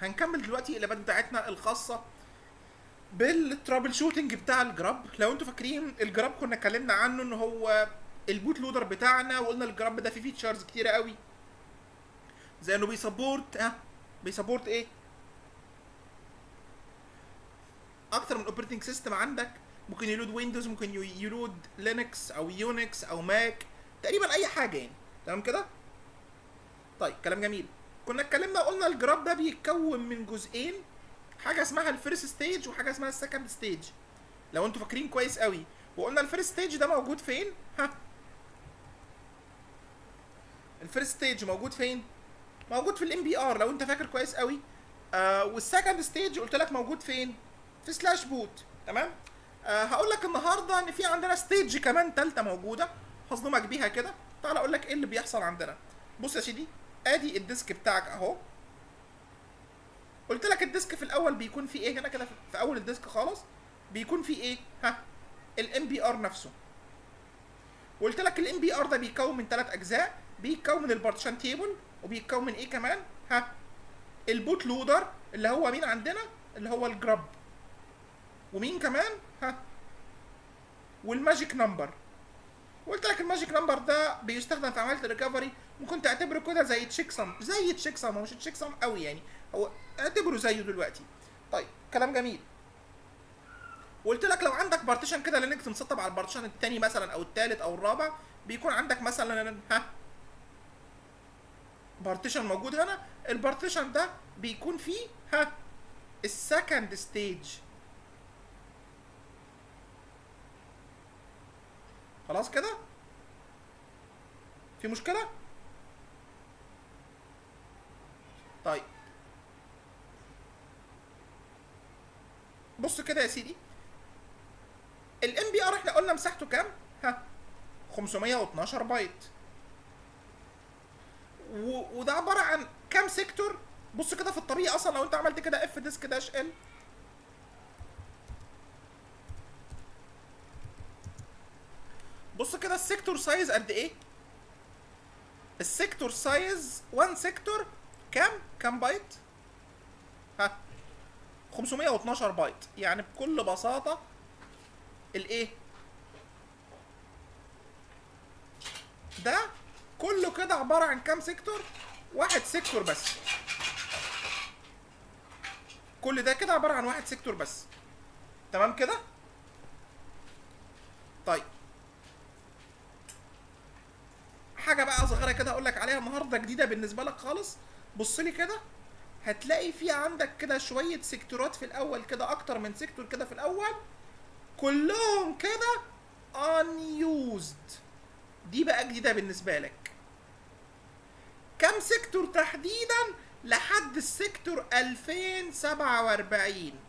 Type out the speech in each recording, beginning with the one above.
هنكمل دلوقتي اللابات بتاعتنا الخاصه بالترابل شوتنج بتاع الجراب لو انتوا فاكرين الجراب كنا اتكلمنا عنه ان هو البوت لودر بتاعنا وقلنا الجراب ده فيه فيتشرز كتيره قوي زي انه بيسبورت ها بيسبورت ايه اكتر من اوبريتنج سيستم عندك ممكن يلود ويندوز ممكن يو- يلود لينكس او يونكس او ماك تقريبا اي حاجه يعني تمام كده طيب كلام جميل كنا اتكلمنا قلنا الجراب ده بيتكون من جزئين حاجه اسمها الفيرست ستيج وحاجه اسمها السكند ستيج لو انتوا فاكرين كويس قوي وقلنا الفيرست ستيج ده موجود فين ها الفيرست ستيج موجود فين موجود في الام بي ار لو انت فاكر كويس قوي آه والسكند ستيج قلت لك موجود فين في سلاش بوت تمام آه هقول لك النهارده ان في عندنا ستيج كمان تالتة موجوده هصدمك بيها كده تعال اقول لك ايه اللي بيحصل عندنا بص يا سيدي ادي الديسك بتاعك اهو قلت لك الديسك في الاول بيكون فيه ايه هنا كده في- في اول الديسك خالص بيكون فيه ايه ها الام بي ار نفسه وقلت لك الام بي ار ده بيتكون من ثلاث اجزاء بيتكون من البارتيشن تيبل وبيتكون من ايه كمان ها البوت لودر اللي هو مين عندنا اللي هو الجراب ومين كمان ها والماجيك نمبر وقلت لك الماجيك نمبر ده بيستخدم في عمليه الريكفري ممكن تعتبره كده زي تشيك سم زي تشيك سم هو مش تشيك سم قوي يعني هو اعتبره زيه دلوقتي طيب كلام جميل وقلت لك لو عندك بارتيشن كده لينكس مسطب على البارتيشن الثاني مثلا او الثالث او الرابع بيكون عندك مثلا ها بارتيشن موجود هنا البارتيشن ده بيكون فيه ها السكند ستيج خلاص كده في مشكله طيب بص كده يا سيدي الام بي ار احنا قلنا مساحته كام ها 512 بايت و... وده عباره عن كام سيكتور بص كده في الطبيعي اصلا لو انت عملت كده اف ديسك داش ال بص كده السيكتور سايز قد ايه السيكتور سايز 1 سيكتور كام كام بايت ها 512 بايت يعني بكل بساطه الايه ده كله كده عباره عن كام سيكتور واحد سيكتور بس كل ده كده عباره عن واحد سيكتور بس تمام كده طيب حاجه بقى صغيره كده اقول لك عليها النهارده جديده بالنسبه لك خالص بص لي كده هتلاقي في عندك كده شويه سيكتورات في الاول كده اكتر من سيكتور كده في الاول كلهم كده unused دي بقى جديده بالنسبه لك كم سيكتور تحديدا لحد السيكتور 2047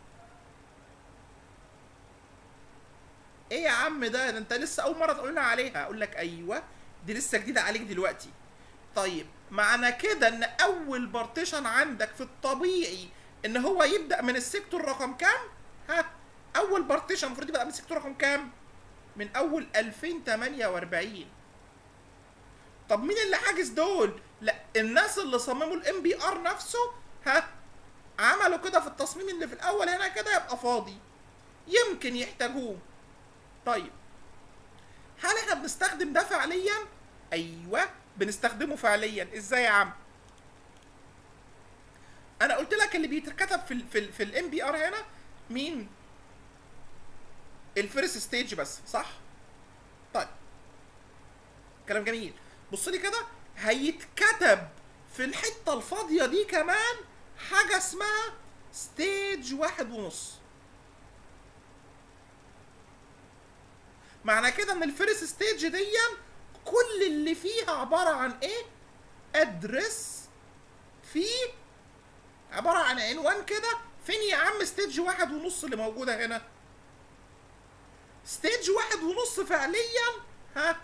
ايه يا عم ده ده انت لسه اول مره تقول لنا عليها اقول لك ايوه دي لسه جديده عليك دلوقتي طيب معنى كده ان اول بارتيشن عندك في الطبيعي ان هو يبدا من السيكتور رقم كام ها اول بارتيشن المفروض يبدا من السيكتور رقم كام من اول 2048 طب مين اللي حاجز دول لا الناس اللي صمموا الام بي ار نفسه ها عملوا كده في التصميم اللي في الاول هنا كده يبقى فاضي يمكن يحتاجوه طيب هل احنا بنستخدم ده فعليا ايوه بنستخدمه فعليا ازاي يا عم انا قلت لك اللي بيتكتب في ال في ال في الام بي ار هنا مين الفيرست ستيج بس صح طيب كلام جميل بص لي كده هيتكتب في الحته الفاضيه دي كمان حاجه اسمها ستيج واحد ونص معنى كده ان الفيرست ستيج دي كل اللي فيها عباره عن ايه ادرس في عباره عن عنوان كده فين يا عم ستيج واحد ونص اللي موجوده هنا ستيج واحد ونص فعليا ها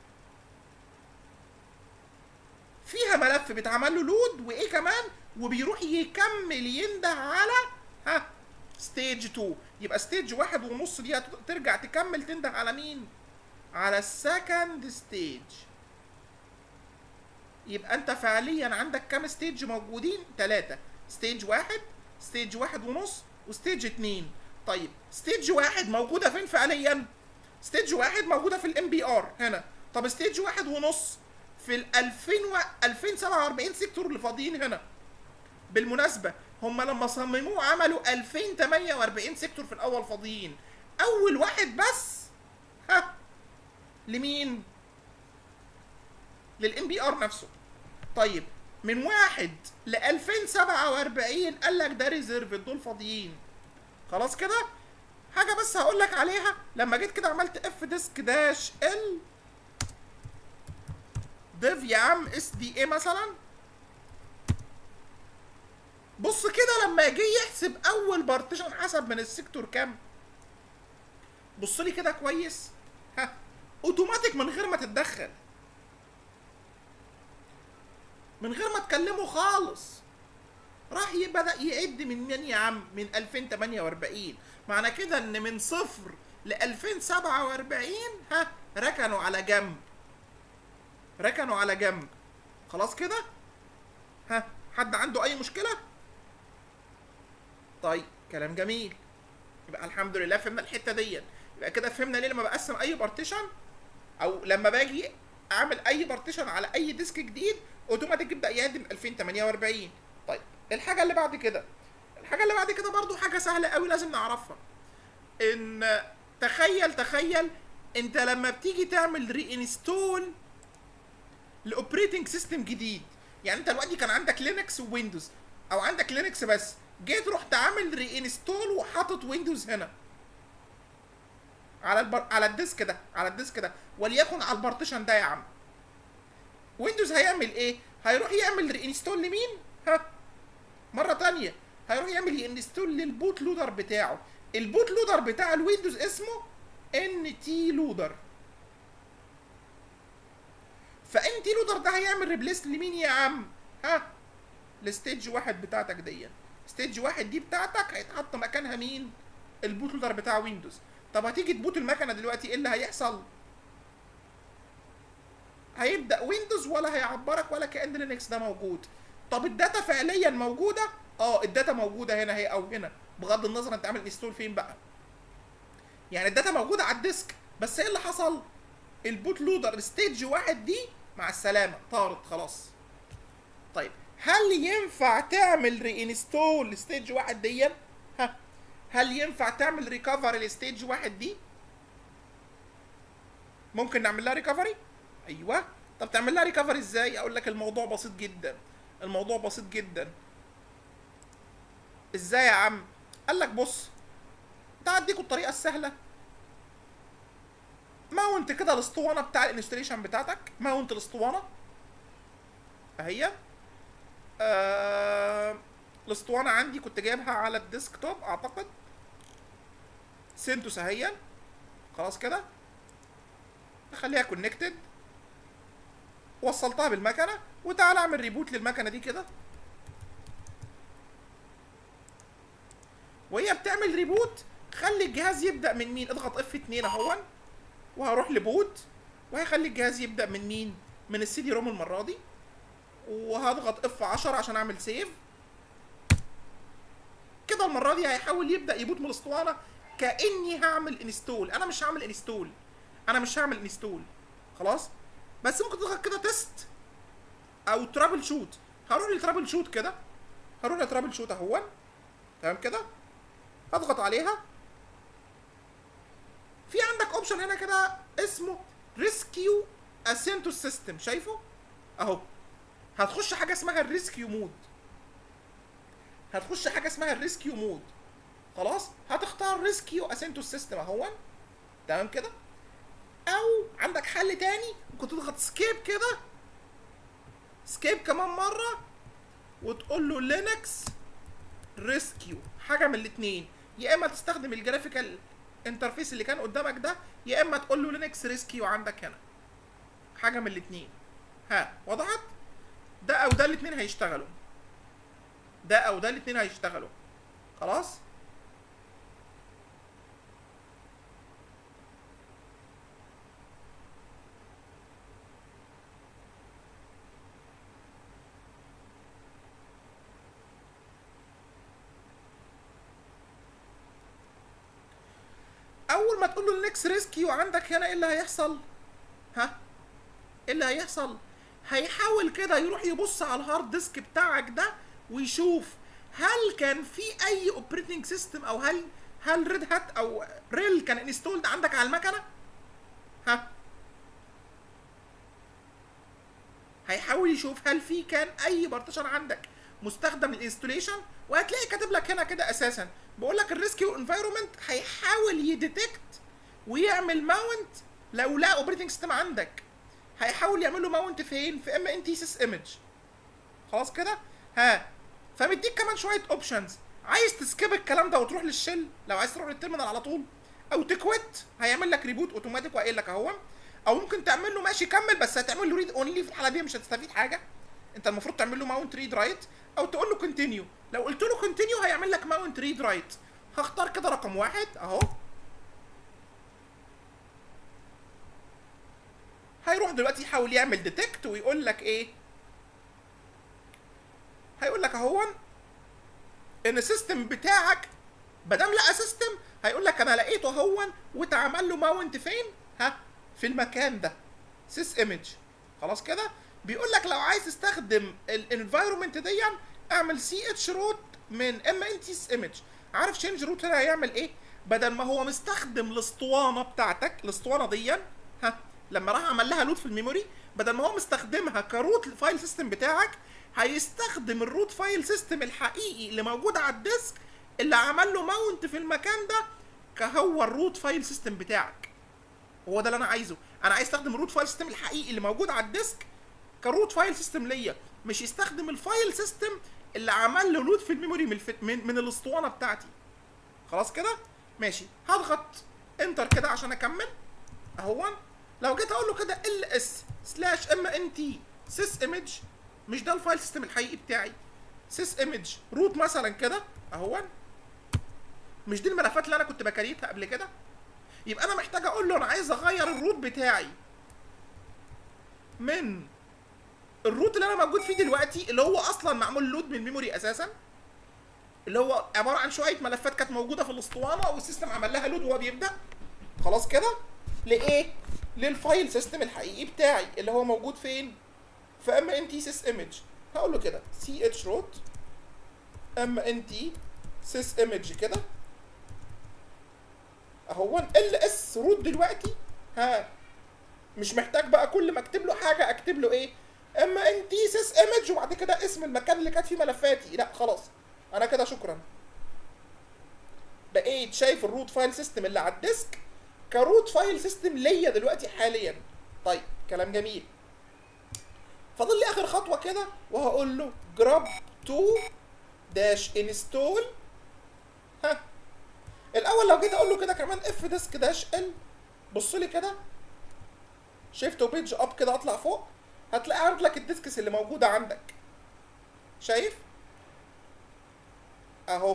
فيها ملف بيتعمل له لود وايه كمان وبيروح يكمل ينده على ها ستيج 2 يبقى ستيج واحد ونص دي هت- ترجع تكمل تنده على مين على السكند ستيج يبقى انت فعليا عندك كام ستيج موجودين ثلاثة ستيج واحد ستيج واحد ونص وستيج اتنين طيب ستيج واحد موجوده فين فعليا ستيج واحد موجوده في الام بي ار هنا طب ستيج واحد ونص في ال 2000 و 2047 سيكتور اللي فاضيين هنا بالمناسبه هم لما صمموه عملوا 2048 سيكتور في الاول فاضيين اول واحد بس ها لمين للام بي ار نفسه طيب من واحد ل 2047 قال لك ده ريزيرف دول فاضيين خلاص كده حاجه بس هقول لك عليها لما جيت كده عملت اف ديسك داش ال ديف يا عم اس دي اي مثلا بص كده لما جه يحسب اول بارتيشن حسب من السيكتور كام بص لي كده كويس ها اوتوماتيك من غير ما تتدخل من غير ما تكلمه خالص راح بدا يعد من مين يا عم من 2048 معنى كده ان من صفر ل 2047 ها ركنوا على جنب ركنوا على جنب خلاص كده ها حد عنده اي مشكله طيب كلام جميل يبقى الحمد لله فهمنا الحته دي يبقى كده فهمنا ليه لما بقسم اي بارتيشن او لما باجي اعمل اي بارتيشن على اي ديسك جديد اوتوماتيك يبدا يعد من 2048 طيب الحاجه اللي بعد كده الحاجه اللي بعد كده برضو حاجه سهله قوي لازم نعرفها ان تخيل تخيل انت لما بتيجي تعمل ري انستول لاوبريتنج سيستم جديد يعني انت دلوقتي كان عندك لينكس وويندوز او عندك لينكس بس جيت رحت عامل ري انستول وحاطط ويندوز هنا على البر... على الديسك ده على الديسك ده وليكن على البارتيشن ده يا عم ويندوز هيعمل ايه هيروح يعمل ري انستول لمين ها مره تانية هيروح يعمل انستول للبوت لودر بتاعه البوت لودر بتاع الويندوز اسمه ان تي لودر فان تي لودر ده هيعمل ريبليس لمين يا عم ها الستيج واحد بتاعتك دي ستيج واحد دي بتاعتك هيتحط مكانها مين البوت لودر بتاع ويندوز طب هتيجي تبوت المكنه دلوقتي ايه اللي هيحصل هيبدا ويندوز ولا هيعبرك ولا كان لينكس ده موجود طب الداتا فعليا موجوده اه الداتا موجوده هنا هي او هنا بغض النظر انت عامل انستول فين بقى يعني الداتا موجوده على الديسك بس ايه اللي حصل البوت لودر ستيج واحد دي مع السلامه طارت خلاص طيب هل ينفع تعمل ري انستول ستيج واحد دي ها هل ينفع تعمل ريكفر لستيج واحد دي ممكن نعمل لها ريكفري ايوه طب تعمل لها ريكفري ازاي اقول لك الموضوع بسيط جدا الموضوع بسيط جدا ازاي يا عم قال لك بص تعال اديكوا الطريقه السهله ماونت كده الاسطوانه بتاع الانستليشن بتاعتك ماونت الاسطوانه اهي آه الاسطوانه عندي كنت جايبها على الديسك توب اعتقد سنتوس اهي خلاص كده اخليها كونكتد وصلتها بالمكنه وتعال اعمل ريبوت للمكنه دي كده وهي بتعمل ريبوت خلي الجهاز يبدا من مين اضغط اف 2 اهون وهروح لبوت وهيخلي الجهاز يبدا من مين من السي دي روم المره دي وهضغط اف 10 عشان اعمل سيف كده المره دي هيحاول يبدا يبوت من الاسطوانه كاني هعمل انستول انا مش هعمل انستول انا مش هعمل انستول خلاص بس ممكن تضغط كده تيست او ترابل شوت هروح لترابل شوت كده هروح لترابل شوت اهون تمام كده هضغط عليها في عندك اوبشن هنا كده اسمه ريسكيو اسينتو سيستم شايفه اهو هتخش حاجه اسمها الريسكيو مود هتخش حاجه اسمها الريسكيو مود خلاص هتختار ريسكيو اسينتو سيستم اهون تمام كده او عندك حل تاني ممكن تضغط سكيب كده سكيب كمان مره وتقول له لينكس ريسكيو حاجه من الاثنين يا اما تستخدم الجرافيكال انترفيس اللي كان قدامك ده يا اما تقول له لينكس ريسكيو عندك هنا حاجه من الاثنين ها وضحت ده او ده الاثنين هيشتغلوا ده او ده الاثنين هيشتغلوا خلاص اول ما تقول له النكس ريسكيو عندك هنا ايه اللي هيحصل ها ايه اللي هيحصل هيحاول كده يروح يبص على الهارد ديسك بتاعك ده ويشوف هل كان في اي اوبريتنج سيستم او هل هل ريد هات او ريل كان انستولد عندك على المكنه ها هيحاول يشوف هل في كان اي بارتيشن عندك مستخدم للانستوليشن وهتلاقي كاتب لك هنا كده اساسا بقول لك الريسكيو انفايرمنت هيحاول يديتكت ويعمل ماونت لو لا اوبريتنج سيستم عندك هيحاول يعمل له ماونت فين في ام ان تي سيس ايمج خلاص كده ها فمديك كمان شويه اوبشنز عايز تسكيب الكلام ده وتروح للشل لو عايز تروح للتيرمينال على طول او تكويت هيعمل لك ريبوت اوتوماتيك وقايل لك اهو او ممكن تعمل له ماشي كمل بس هتعمل له ريد اونلي في الحاله دي مش هتستفيد حاجه انت المفروض تعمل له ماونت ريد رايت او تقول له كونتينيو لو قلت له كونتينيو هيعمل لك ماونت ريد رايت هختار كده رقم واحد اهو هيروح دلوقتي يحاول يعمل ديتكت ويقول لك ايه هيقول لك اهو ان السيستم بتاعك مادام لقى سيستم هيقول لك انا لقيته اهو واتعمل له ماونت فين ها في المكان ده سيس ايمج خلاص كده بيقول لك لو عايز تستخدم الانفايرمنت دي اعمل سي اتش روت من ام ان تي ايمج عارف شينج روت هنا هيعمل ايه بدل ما هو مستخدم الاسطوانه بتاعتك الاسطوانه دي ها لما راح عمل لها لود في الميموري بدل ما هو مستخدمها كروت الفايل سيستم بتاعك هيستخدم الروت فايل سيستم الحقيقي اللي موجود على الديسك اللي عمل له ماونت في المكان ده كهو الروت فايل سيستم بتاعك هو ده اللي انا عايزه انا عايز استخدم الروت فايل سيستم الحقيقي اللي موجود على الديسك كروت فايل سيستم ليا مش يستخدم الفايل سيستم اللي عمل له لود في الميموري من الف... من, من الاسطوانه بتاعتي خلاص كده ماشي هضغط انتر كده عشان اكمل اهو لو جيت اقول له كده ال اس سلاش ام ان تي سيس ايمج مش ده الفايل سيستم الحقيقي بتاعي سيس ايمج روت مثلا كده اهو مش دي الملفات اللي انا كنت بكريتها قبل كده يبقى انا محتاج اقول له انا عايز اغير الروت بتاعي من الروت اللي انا موجود فيه دلوقتي اللي هو اصلا معمول لود من الميموري اساسا اللي هو عباره عن شويه ملفات كانت موجوده في الاسطوانه والسيستم عمل لها لود وهو بيبدا خلاص كده لايه للفايل سيستم الحقيقي بتاعي اللي هو موجود فين في ام ان تي سيس ايمج هقول له كده سي اتش روت ام ان تي سيس ايمج كده اهو ال اس روت دلوقتي ها مش محتاج بقى كل ما اكتب له حاجه اكتب له ايه ام ان تي سيس ايمج وبعد كده اسم المكان اللي كانت فيه ملفاتي لا خلاص انا كده شكرا بقيت شايف الروت فايل سيستم اللي على الديسك كروت فايل سيستم ليا دلوقتي حاليا طيب كلام جميل فاضل لي اخر خطوه كده وهقول له جراب تو داش انستول ها الاول لو جيت اقول له كده كمان اف ديسك داش ال بص لي كده شيفت وبيج اب كده اطلع فوق هتلاقي عارض لك الديسكس اللي موجوده عندك شايف اهو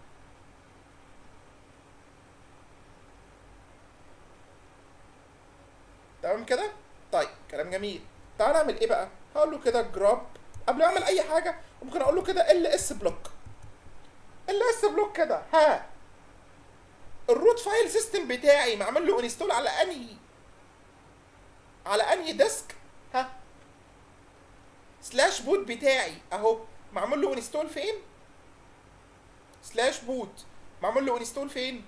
تمام كده طيب كلام جميل تعال نعمل ايه بقى هقول له كده جراب قبل ما اعمل اي حاجه ممكن اقول له كده ال اس بلوك ال اس بلوك كده ها الروت فايل سيستم بتاعي معمول له انستول على انهي على انهي ديسك ها سلاش بوت بتاعي اهو معمول له انستول فين سلاش بوت معمول له انستول فين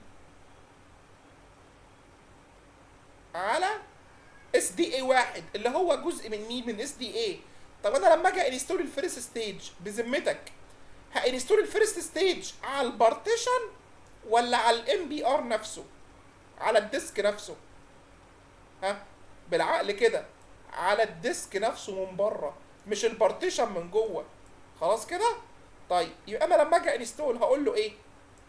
على اس دي اي واحد اللي هو جزء من مين من اس دي اي طب انا لما اجي انستول الفيرست ستيج بذمتك هانستول الفيرست ستيج على البارتيشن ولا على الام بي ار نفسه على الديسك نفسه ها بالعقل كده على الديسك نفسه من بره مش البارتيشن من جوه خلاص كده طيب يبقى انا لما اجي انستول هقول له ايه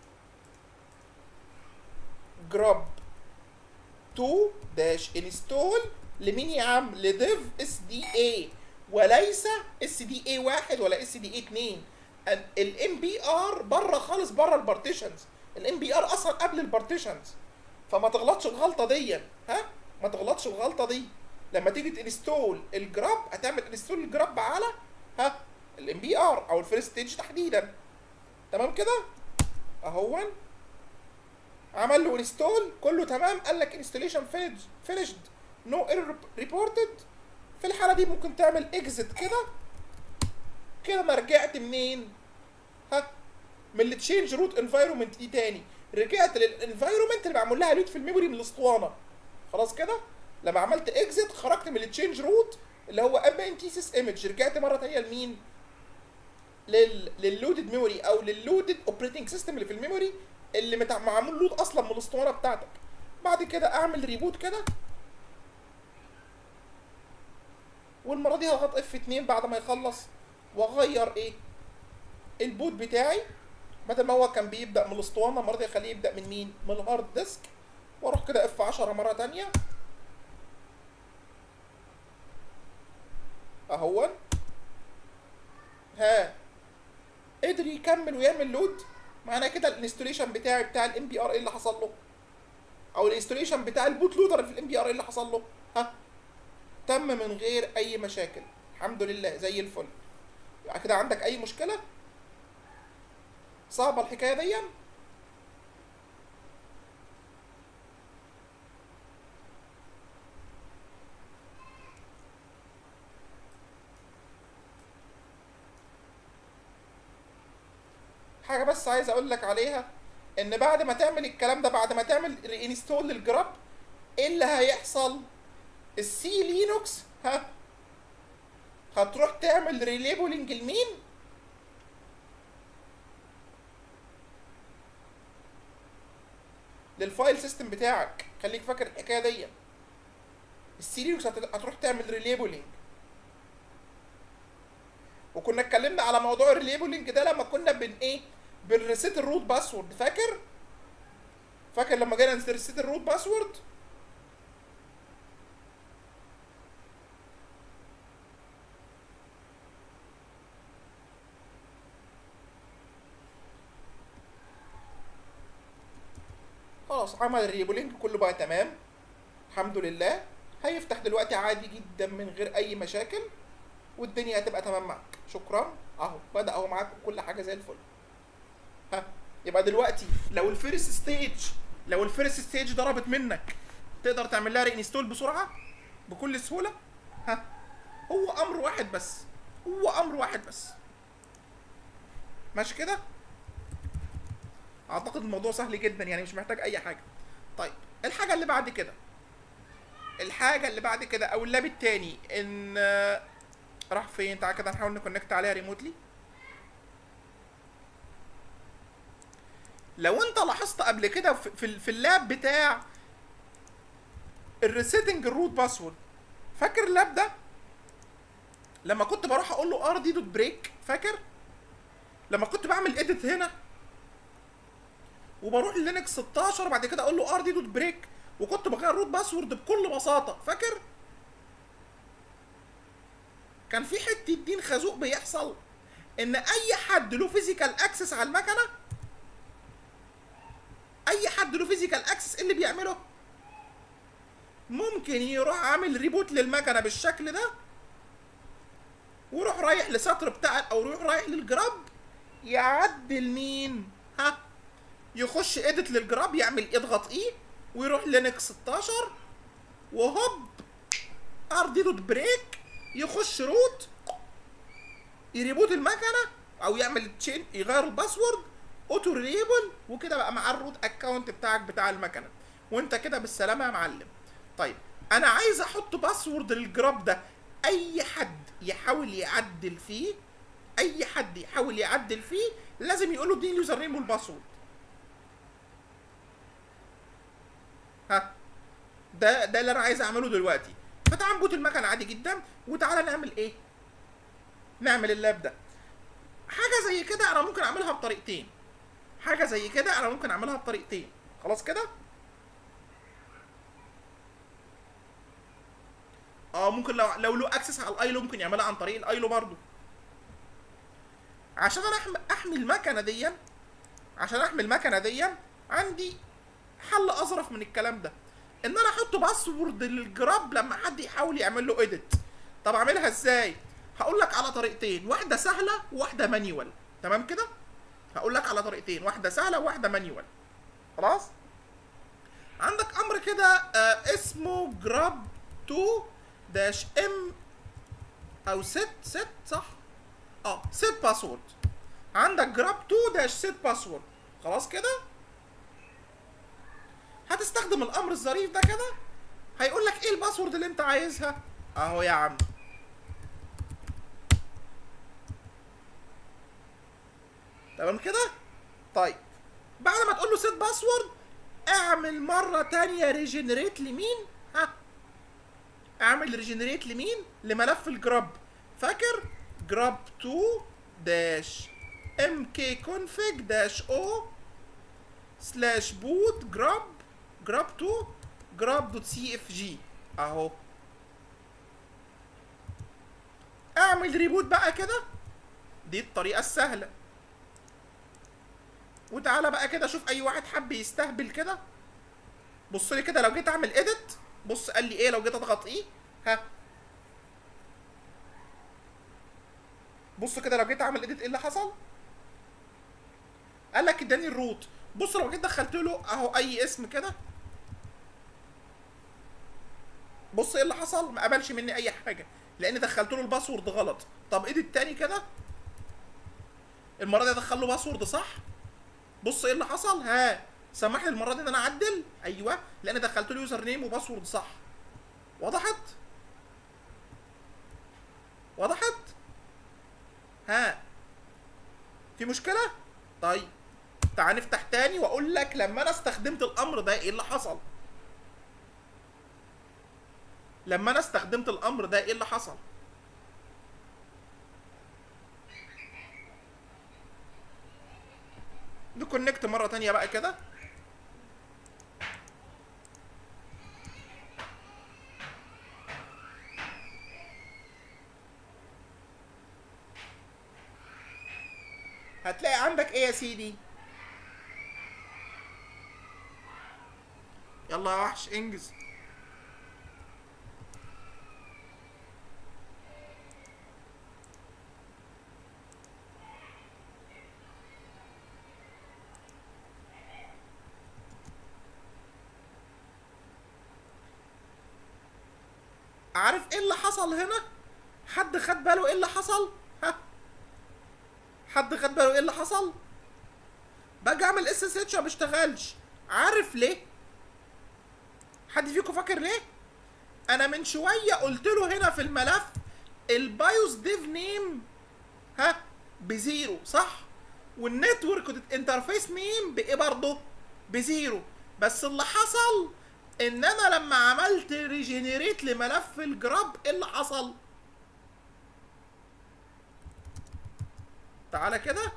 جراب 2 داش انستول لمين يا عم لديف اس دي اي وليس اس دي اي واحد ولا اس دي اي 2 الام بي ار بره خالص بره البارتيشنز الام بي ار اصلا قبل البارتيشنز فما تغلطش الغلطه دي ها ما تغلطش الغلطه دي لما تيجي تنستول الجراب هتعمل انستول الجراب على ها الام بي ار او الفيرست ستيج تحديدا تمام كده اهو عمل له انستول كله تمام قال لك انستليشن فينيشد نو ايرور ريبورتد في الحاله دي ممكن تعمل اكزit كده كده انا رجعت منين ها من التشينج روت انفايرمنت دي تاني رجعت للانفايرمنت اللي معمول لها لود في الميموري من الاسطوانه خلاص كده لما عملت اكزit خرجت من التشينج روت اللي هو ام ان تي سيس ايمج رجعت مره تانيه لمين لل لللودد ميموري او لللودد اوبريتنج سيستم اللي في الميموري اللي متع... معمول لود اصلا من الاسطوانه بتاعتك بعد كده اعمل ريبوت كده والمره دي هضغط اف 2 بعد ما يخلص واغير ايه البوت بتاعي بدل ما هو كان بيبدا من الاسطوانه المره دي اخليه يبدا من مين من الهارد ديسك واروح كده اف 10 مره تانية اهون ها قدر يكمل ويعمل لود معنى كده الانستوليشن بتاعي بتاع الام بي ار ايه اللي حصل له او الانستوليشن بتاع البوت لودر في الام بي ار ايه اللي حصل له ها تم من غير اي مشاكل الحمد لله زي الفل يبقى كده عندك اي مشكله صعبه الحكايه دي حاجه بس عايز اقول لك عليها ان بعد ما تعمل الكلام ده بعد ما تعمل رينستول للجراب ايه اللي هيحصل السي لينوكس ها هتروح تعمل ريليبلنج لمين للفايل سيستم بتاعك خليك فاكر الحكايه دي السي لينوكس هتروح تعمل ريليبلنج وكنا اتكلمنا على موضوع الريليبلنج ده لما كنا بن ايه بنريسيت الروت باسورد فاكر فاكر لما جينا نريسيت الروت باسورد خلاص عمل الريبولينج كله بقى تمام الحمد لله هيفتح دلوقتي عادي جدا من غير اي مشاكل والدنيا هتبقى تمام معاك شكرا اهو بدا اهو معاك كل حاجه زي الفل ها يبقى دلوقتي لو الفيرست ستيج لو الفيرست ستيج ضربت منك تقدر تعمل لها رينستول بسرعه بكل سهوله ها هو امر واحد بس هو امر واحد بس ماشي كده اعتقد الموضوع سهل جدا يعني مش محتاج اي حاجه طيب الحاجه اللي بعد كده الحاجه اللي بعد كده او اللاب التاني ان راح فين تعال كده نحاول نكونكت عليها ريموتلي لو انت لاحظت قبل كده في في اللاب بتاع الريسيتنج الروت باسورد فاكر اللاب ده لما كنت بروح اقول له ار دي دوت بريك فاكر لما كنت بعمل اديت هنا وبروح للينكس 16 بعد كده اقول له ار دي دوت بريك وكنت بغير روت باسورد بكل بساطه فاكر كان في حته دين خازوق بيحصل ان اي حد له فيزيكال اكسس على المكنه اي حد له فيزيكال اكسس ايه اللي بيعمله ممكن يروح عامل ريبوت للمكنه بالشكل ده ويروح رايح لسطر بتاع او يروح رايح للجراب يعدل مين ها يخش اديت للجراب يعمل اضغط اي ويروح لينكس 16 وهوب ار دي دوت بريك يخش روت يريبوت المكنه او يعمل تشين يغير الباسورد اوتو ريبل وكده بقى مع الروت اكونت بتاعك بتاع المكنه وانت كده بالسلامه يا معلم طيب انا عايز احط باسورد للجراب ده اي حد يحاول يعدل فيه اي حد يحاول يعدل فيه لازم يقول له اديني اليوزر نيم والباسورد ها ده ده اللي انا عايز اعمله دلوقتي فتعال نبوت المكنه عادي جدا وتعالى نعمل ايه نعمل اللاب ده حاجه زي كده انا ممكن اعملها بطريقتين حاجه زي كده انا ممكن اعملها بطريقتين خلاص كده اه ممكن لو لو له اكسس على الايلو ممكن يعملها عن طريق الايلو برضو عشان انا احمي, أحمي المكنه دي عشان احمي المكنه دي عندي حل اظرف من الكلام ده ان انا احط باسورد للجراب لما حد يحاول يعمل له اديت طب اعملها ازاي هقول لك على طريقتين واحده سهله وواحده مانيوال تمام كده هقول لك على طريقتين واحده سهله وواحده مانيوال خلاص عندك امر كده آه اسمه جراب 2 داش ام او ست ست صح اه ست باسورد عندك جراب 2 داش ست باسورد خلاص كده هتستخدم الامر الظريف ده كده هيقول لك ايه الباسورد اللي انت عايزها اهو يا عم تمام كده طيب بعد ما تقول له سيت باسورد اعمل مره تانية ريجنريت لمين ها اعمل ريجنريت لمين لملف الجراب فاكر جراب 2 داش ام كي كونفيج داش او سلاش بوت جراب جراب 2 جراب دوت سي اف جي اهو اعمل ريبوت بقى كده دي الطريقه السهله وتعالى بقى كده شوف اي واحد حب يستهبل كده بص لي كده لو جيت اعمل اديت بص قال لي ايه لو جيت اضغط ايه ها بص كده لو جيت اعمل اديت ايه اللي حصل قال لك اداني الروت بص لو جيت دخلت له اهو اي اسم كده بص ايه اللي حصل ما قبلش مني اي حاجه لان دخلت له الباسورد غلط طب اديت تاني كده المره دي ادخل له باسورد صح بص ايه اللي حصل ها سمح لي المره دي ان انا اعدل ايوه لان دخلت له يوزر نيم وباسورد صح وضحت وضحت ها في مشكله طيب تعال نفتح تاني واقول لك لما انا استخدمت الامر ده ايه اللي حصل لما انا استخدمت الامر ده ايه اللي حصل نكونكت مره تانية بقى كده هتلاقي عندك ايه يا سيدي يلا يا وحش انجز عارف ايه اللي حصل هنا حد خد باله ايه اللي حصل ها حد خد باله ايه اللي حصل باجي اعمل اس اس اتش ما بيشتغلش عارف ليه حد فيكم فاكر ليه انا من شويه قلت له هنا في الملف البايوس ديف نيم ها بزيرو صح والنتورك انترفيس نيم بايه برضه بزيرو بس اللي حصل ان انا لما عملت ريجينيريت لملف الجراب ايه اللي حصل تعالى كده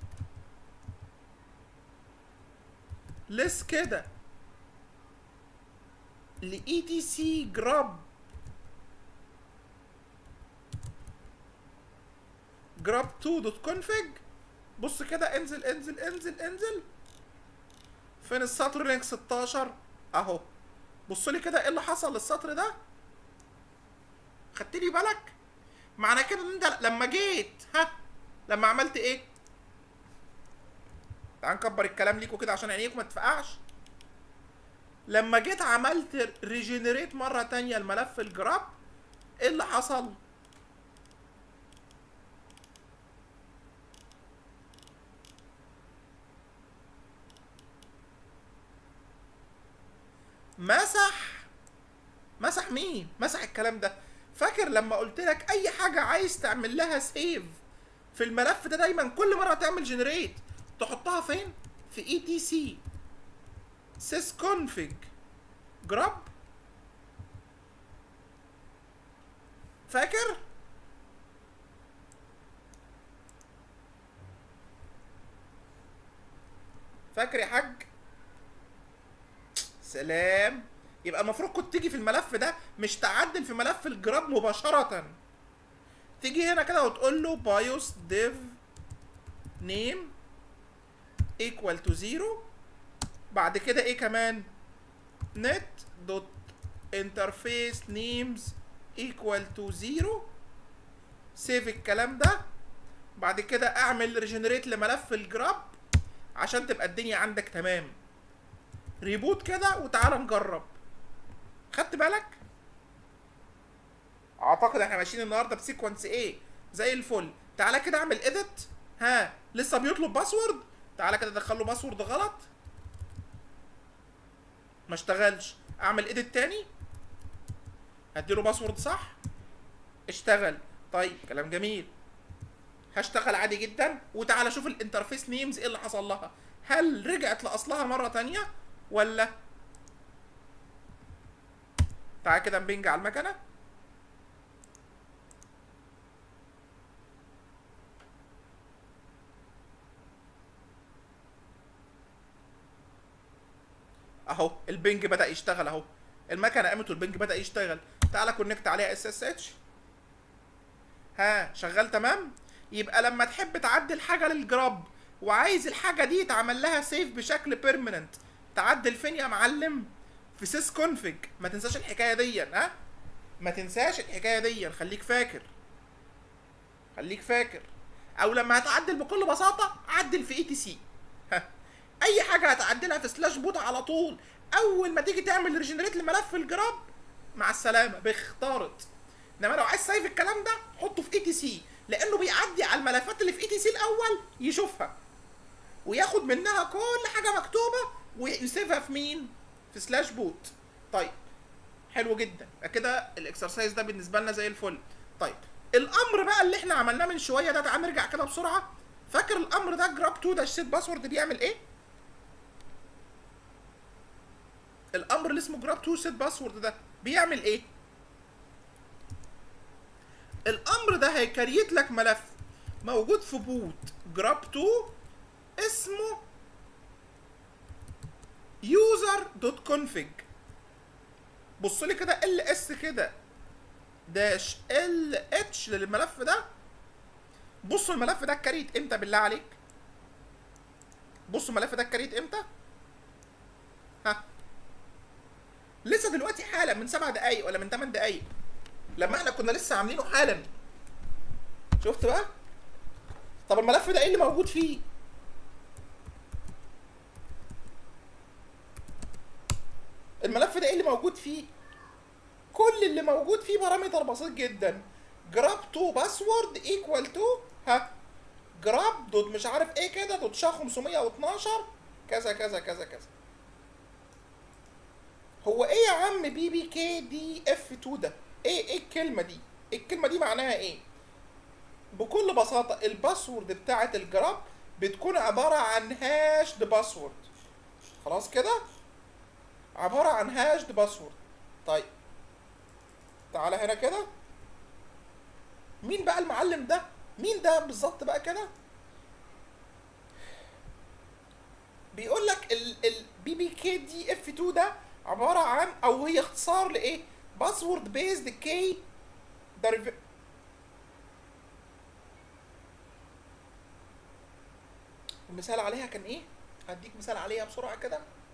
لس كده ل اي تي سي جراب جراب 2 دوت كونفج بص كده انزل انزل انزل انزل فين السطر لينك 16 اهو بص لي كده ايه اللي حصل للسطر ده خدت لي بالك معنى كده ان انت لما جيت ها لما عملت ايه تعال نكبر الكلام ليكوا كده عشان عينيكم ما تفقعش لما جيت عملت ريجنريت مرة تانية الملف الجراب ايه اللي حصل مسح مسح مين مسح الكلام ده فاكر لما قلت لك اي حاجه عايز تعمل لها سيف في الملف ده دايما كل مره تعمل جنريت تحطها فين في اي تي سي سيس كونفيج جراب فاكر فاكر يا حاج سلام يبقى المفروض كنت تيجي في الملف ده مش تعدل في ملف الجراب مباشرة تيجي هنا كده وتقول له بايوس ديف نيم equal to zero بعد كده ايه كمان net dot interface names equal to zero سيف الكلام ده بعد كده اعمل ريجنريت لملف الجراب عشان تبقى الدنيا عندك تمام ريبوت كده وتعالى نجرب خدت بالك اعتقد احنا ماشيين النهارده بسيكونس ايه زي الفل تعالى كده اعمل اديت ها لسه بيطلب باسورد تعالى كده ادخل له باسورد غلط ما اشتغلش اعمل اديت تاني اديله باسورد صح اشتغل طيب كلام جميل هشتغل عادي جدا وتعالى شوف الانترفيس نيمز ايه اللي حصل لها هل رجعت لاصلها مره تانية ولا تعالى كده نبنج على المكنه اهو البنج بدا يشتغل اهو المكنه قامت والبنج بدا يشتغل تعالى كونكت عليها اس اس اتش ها شغال تمام يبقى لما تحب تعدل حاجه للجراب وعايز الحاجه دي يتعمل لها سيف بشكل بيرمننت تعدل فين يا معلم في سيس كونفج ما تنساش الحكايه دي ها ما تنساش الحكايه دي خليك فاكر خليك فاكر او لما هتعدل بكل بساطه عدل في اي تي سي اي حاجه هتعدلها في سلاش بوت على طول اول ما تيجي تعمل ريجنريت لملف في الجراب مع السلامه باختارت انما لو عايز سيف الكلام ده حطه في اي تي سي لانه بيعدي على الملفات اللي في اي تي سي الاول يشوفها وياخد منها كل حاجه مكتوبه ويسيفها في مين في سلاش بوت طيب حلو جدا كده الاكسرسايز ده بالنسبه لنا زي الفل طيب الامر بقى اللي احنا عملناه من شويه ده تعال نرجع كده بسرعه فاكر الامر ده جراب 2 داش سيت باسورد بيعمل ايه الامر اللي اسمه جراب 2 سيت باسورد ده بيعمل ايه الامر ده هيكريت لك ملف موجود في بوت جراب 2 اسمه user.config بص لي كده ال اس كده داش ال اتش للملف ده بصوا الملف ده اتكريت امتى بالله عليك بصوا الملف ده اتكريت امتى ها لسه دلوقتي حالا من سبع دقايق ولا من ثمان دقايق لما احنا كنا لسه عاملينه حالا شفت بقى طب الملف ده ايه اللي موجود فيه الملف ده ايه اللي موجود فيه كل اللي موجود فيه بارامتر بسيط جدا جراب تو باسورد ايكوال تو ها جراب دوت مش عارف ايه كده دوت شا 512 كذا كذا كذا كذا هو ايه يا عم بي بي كي دي اف 2 ده ايه ايه الكلمه دي الكلمه دي معناها ايه بكل بساطه الباسورد بتاعه الجراب بتكون عباره عن هاشد باسورد خلاص كده عباره عن هاشد باسورد طيب تعالى هنا كده مين بقى المعلم ده مين ده بالظبط بقى كده بيقول لك البي بي كي دي اف 2 ده عباره عن او هي اختصار لايه باسورد بيزد كي المثال عليها كان ايه هديك مثال عليها بسرعه كده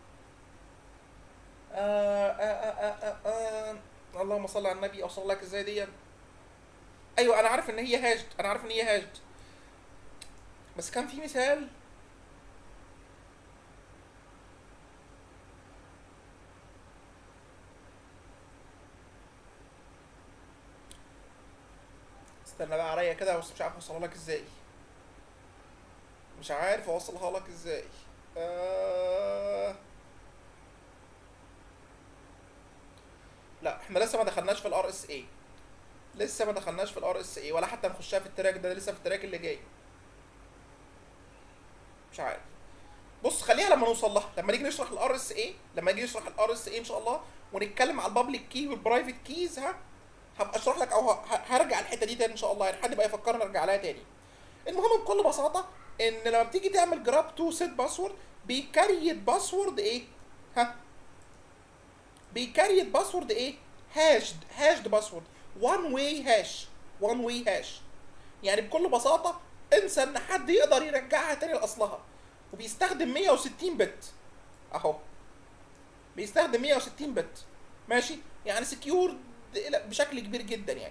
آه آه آه آه آه اللهم صل على النبي اوصل لك ازاي دي ايوه انا عارف ان هي هاشد انا عارف ان هي هاشد بس كان في مثال استنى بقى عليا كده بس مش عارف اوصلها لك ازاي مش عارف اوصلها لك ازاي آه... لا احنا لسه ما دخلناش في الار اس اي لسه ما دخلناش في الار اس اي ولا حتى نخشها في التراك ده لسه في التراك اللي جاي مش عارف بص خليها لما نوصل لها لما نيجي نشرح الار اس اي لما نيجي نشرح الار اس اي ان شاء الله ونتكلم على البابليك كي والبرايفت كيز ها هبقى اشرح لك او هرجع الحته دي تاني ان شاء الله يعني حد بقى يفكرني ارجع لها تاني المهم بكل بساطه ان لما بتيجي تعمل جراب تو سيت باسورد بيكريت باسورد ايه ها بيكريت باسورد ايه هاشد هاشد باسورد وان واي هاش وان واي هاش يعني بكل بساطه انسى ان حد يقدر يرجعها تاني لاصلها وبيستخدم 160 بت اهو بيستخدم 160 بت ماشي يعني سكيورد بشكل كبير جدا يعني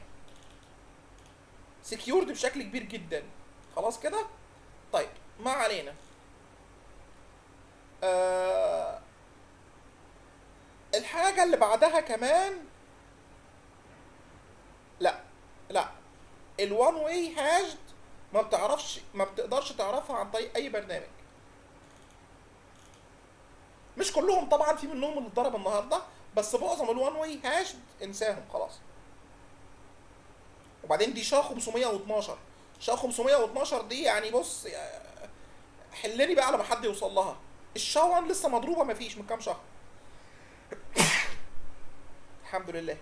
سكيورد بشكل كبير جدا خلاص كده طيب ما علينا آه الحاجه اللي بعدها كمان لا لا الوان واي هاشد ما بتعرفش ما بتقدرش تعرفها عن طريق اي برنامج مش كلهم طبعا في منهم اللي اتضرب النهارده بس معظم الوان واي هاشد انساهم خلاص وبعدين دي شا 512 شا 512 دي يعني بص يا- حلني بقى على ما حد يوصل لها الشا 1 لسه مضروبه مفيش من كام شهر الحمد لله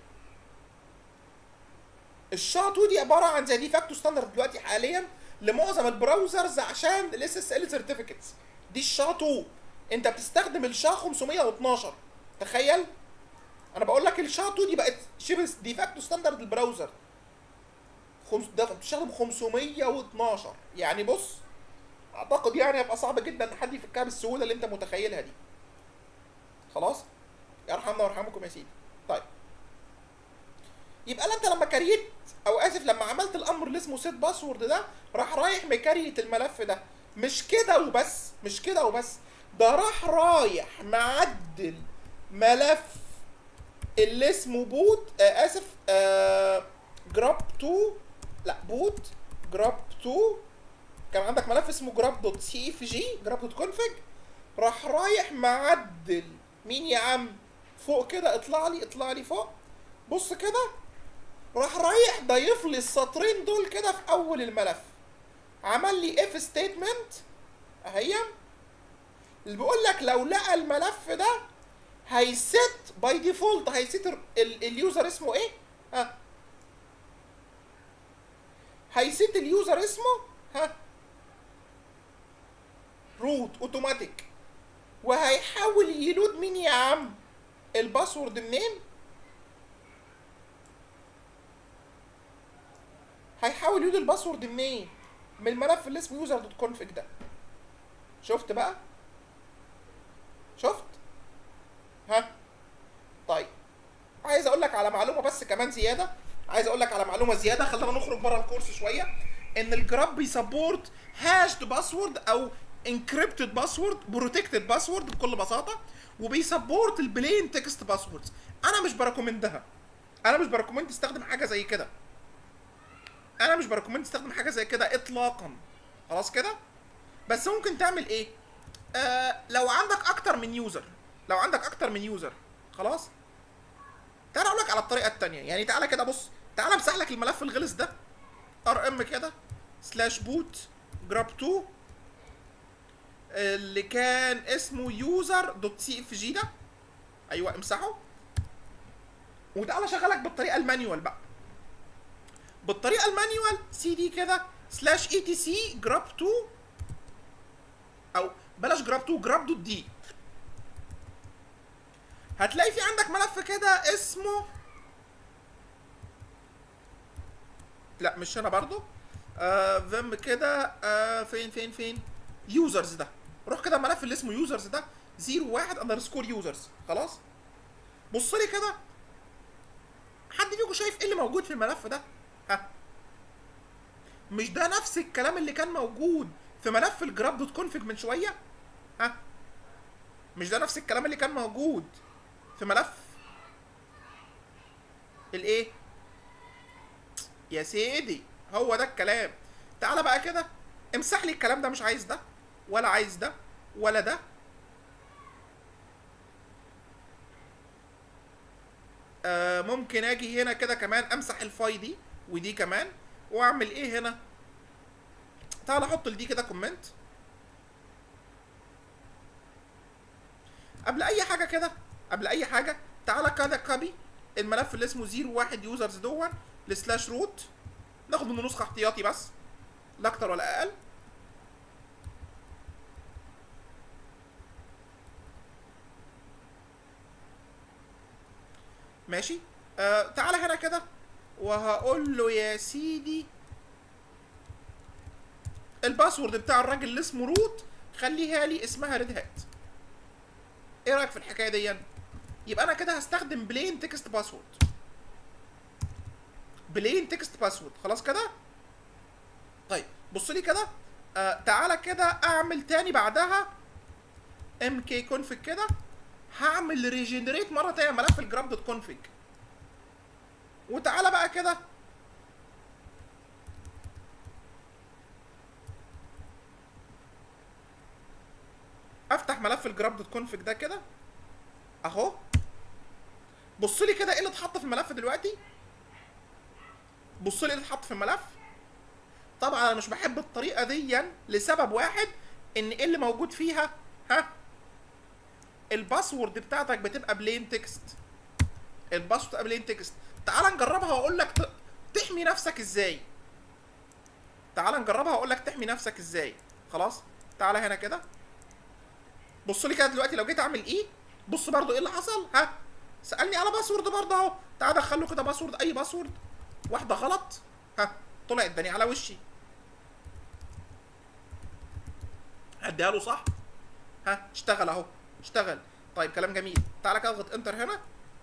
الشا 2 دي عباره عن زي دي فاكتو ستاندرد دلوقتي حاليا لمعظم البراوزرز عشان الاس اس ال سيرتيفيكتس دي الشا 2 انت بتستخدم الشا 512 تخيل انا بقول لك الشا 2 دي بقت شبه دي فاكتو ستاندرد البراوزر خمس ده بتستخدم 512 يعني بص اعتقد يعني هيبقى صعب جدا ان حد يفكها بالسهوله اللي انت متخيلها دي خلاص يرحمنا ويرحمكم يا سيدي طيب يبقى انت لما كريت او اسف لما عملت الامر اللي اسمه سيت باسورد ده راح رايح مكريت الملف ده مش كده وبس مش كده وبس ده راح رايح معدل ملف اللي اسمه بوت آه اسف آه جراب 2 لا بوت جراب 2 كان عندك ملف اسمه جراب دوت سي اف جي جراب دوت كونفج راح رايح معدل مين يا عم فوق كده اطلع لي اطلع لي فوق بص كده راح رايح ضايف لي السطرين دول كده في اول الملف عمل لي اف ستيتمنت اهي اللي بيقول لك لو لقى الملف ده هيست باي ديفولت هيست ال- ال- اليوزر اسمه ايه ها هيست اليوزر اسمه ها روت اوتوماتيك وهيحاول يلود مين يا عم الباسورد منين هيحاول يلود الباسورد منين من الملف اللي اسمه يوزر دوت كونفج ده شفت بقى شفت ها طيب عايز اقول لك على معلومه بس كمان زياده عايز اقول لك على معلومه زياده خلينا نخرج بره الكورس شويه ان الجراب بيسبورت هاشد باسورد او انكريبتد باسورد بروتكتد باسورد بكل بساطه وبيسبورت البلين تكست باسوردز انا مش بريكومندها انا مش بريكومند تستخدم حاجه زي كده انا مش بريكومند تستخدم حاجه زي كده اطلاقا خلاص كده بس ممكن تعمل ايه آه لو عندك اكتر من يوزر لو عندك اكتر من يوزر خلاص تعال اقول لك على الطريقه التانية يعني تعالى كده بص تعالى امسح لك الملف الغلس ده ار ام كده سلاش بوت جراب 2 اللي كان اسمه يوزر دوت سي اف جي ده ايوه امسحه وتعالى شغلك بالطريقه المانيوال بقى بالطريقه المانيوال سي دي كده سلاش اي تي سي جراب 2 او بلاش جراب 2 جراب دوت دي هتلاقي في عندك ملف كده اسمه لا مش هنا برضو آه فيم كده آه فين فين فين يوزرز ده روح كده الملف اللي اسمه يوزرز ده 01 اندرسكور يوزرز خلاص بص لي كده حد فيكم شايف ايه اللي موجود في الملف ده ها مش ده نفس الكلام اللي كان موجود في ملف الجراب دوت كونفج من شويه ها مش ده نفس الكلام اللي كان موجود في ملف الايه يا سيدي هو ده الكلام تعالى بقى كده امسح لي الكلام ده مش عايز ده ولا عايز ده ولا ده آه ممكن اجي هنا كده كمان امسح الفاي دي ودي كمان واعمل ايه هنا تعال احط لدي كده كومنت قبل اي حاجه كده قبل اي حاجه تعالى كده كوبي الملف اللي اسمه 01 يوزرز دون لسلاش روت ناخد منه نسخه احتياطي بس لا اكتر ولا اقل ماشي آه تعالى هنا كده وهقول له يا سيدي الباسورد بتاع الراجل اللي اسمه روت خليها لي اسمها ريد هات ايه رايك في الحكايه دي يبقى انا كده هستخدم بلين تكست باسورد بلين تكست باسورد خلاص كده طيب بص لي كده آه تعالى كده اعمل تاني بعدها ام كي كونفج كده هعمل ريجنريت مره تانية ملف الجراب دوت كونفج وتعالى بقى كده افتح ملف الجراب دوت كونفج ده كده اهو بص لي كده ايه اللي اتحط في الملف دلوقتي بص لي ايه اللي اتحط في الملف طبعا انا مش بحب الطريقه دي لسبب واحد ان ايه اللي موجود فيها ها الباسورد بتاعتك بتبقى بلين تكست الباسورد بتبقى بلين تكست تعال نجربها واقول لك ت- تحمي نفسك ازاي تعال نجربها واقول لك تحمي نفسك ازاي خلاص تعال هنا كده بص لي كده دلوقتي لو جيت اعمل ايه بص برضو ايه اللي حصل ها سالني على باسورد برضه اهو تعال ادخل له كده باسورد اي باسورد واحده غلط ها طلع اداني على وشي اديها له صح ها اشتغل اهو اشتغل طيب كلام جميل تعالى كده اضغط انتر هنا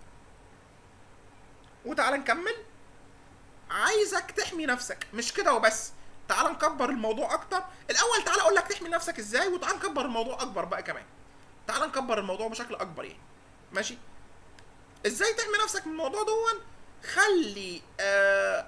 وتعالى نكمل عايزك تحمي نفسك مش كده وبس تعال نكبر الموضوع اكتر الاول تعال اقول لك تحمي نفسك ازاي وتعال نكبر الموضوع اكبر بقى كمان تعال نكبر الموضوع بشكل اكبر يعني ماشي ازاي تحمي نفسك من الموضوع دون خلي آه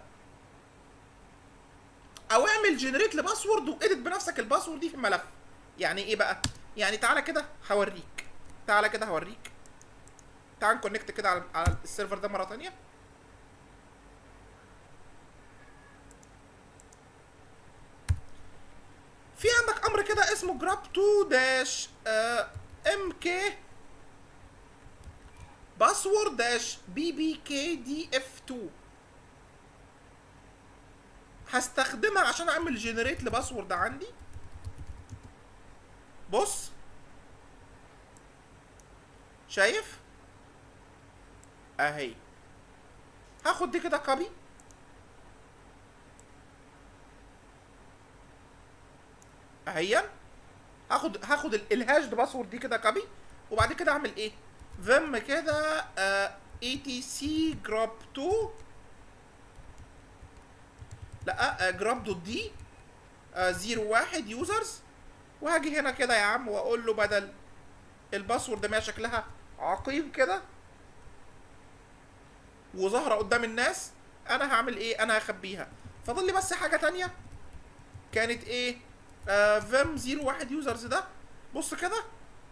او اعمل جنريت لباسورد وادت بنفسك الباسورد دي في الملف يعني ايه بقى يعني تعالى كده هوريك تعالى كده هوريك تعال نكونكت كده على على السيرفر ده مره تانية في عندك امر كده اسمه جراب 2 داش ام كي باسورد داش بي بي كي دي اف 2 هستخدمها عشان اعمل جنريت لباسورد عندي بص شايف اهي هاخد دي كده كوبي اهيا هاخد هاخد ال- الهاشد باسورد دي كده كوبي وبعد كده اعمل ايه فيم كده اي تي سي جراب 2 لا جراب دوت دي 01 يوزرز وهاجي هنا كده يا عم واقول له بدل الباسورد ما شكلها عقيم كده وظاهره قدام الناس انا هعمل ايه انا هخبيها فاضل لي بس حاجه تانية كانت ايه آه فيم 01 يوزرز ده بص كده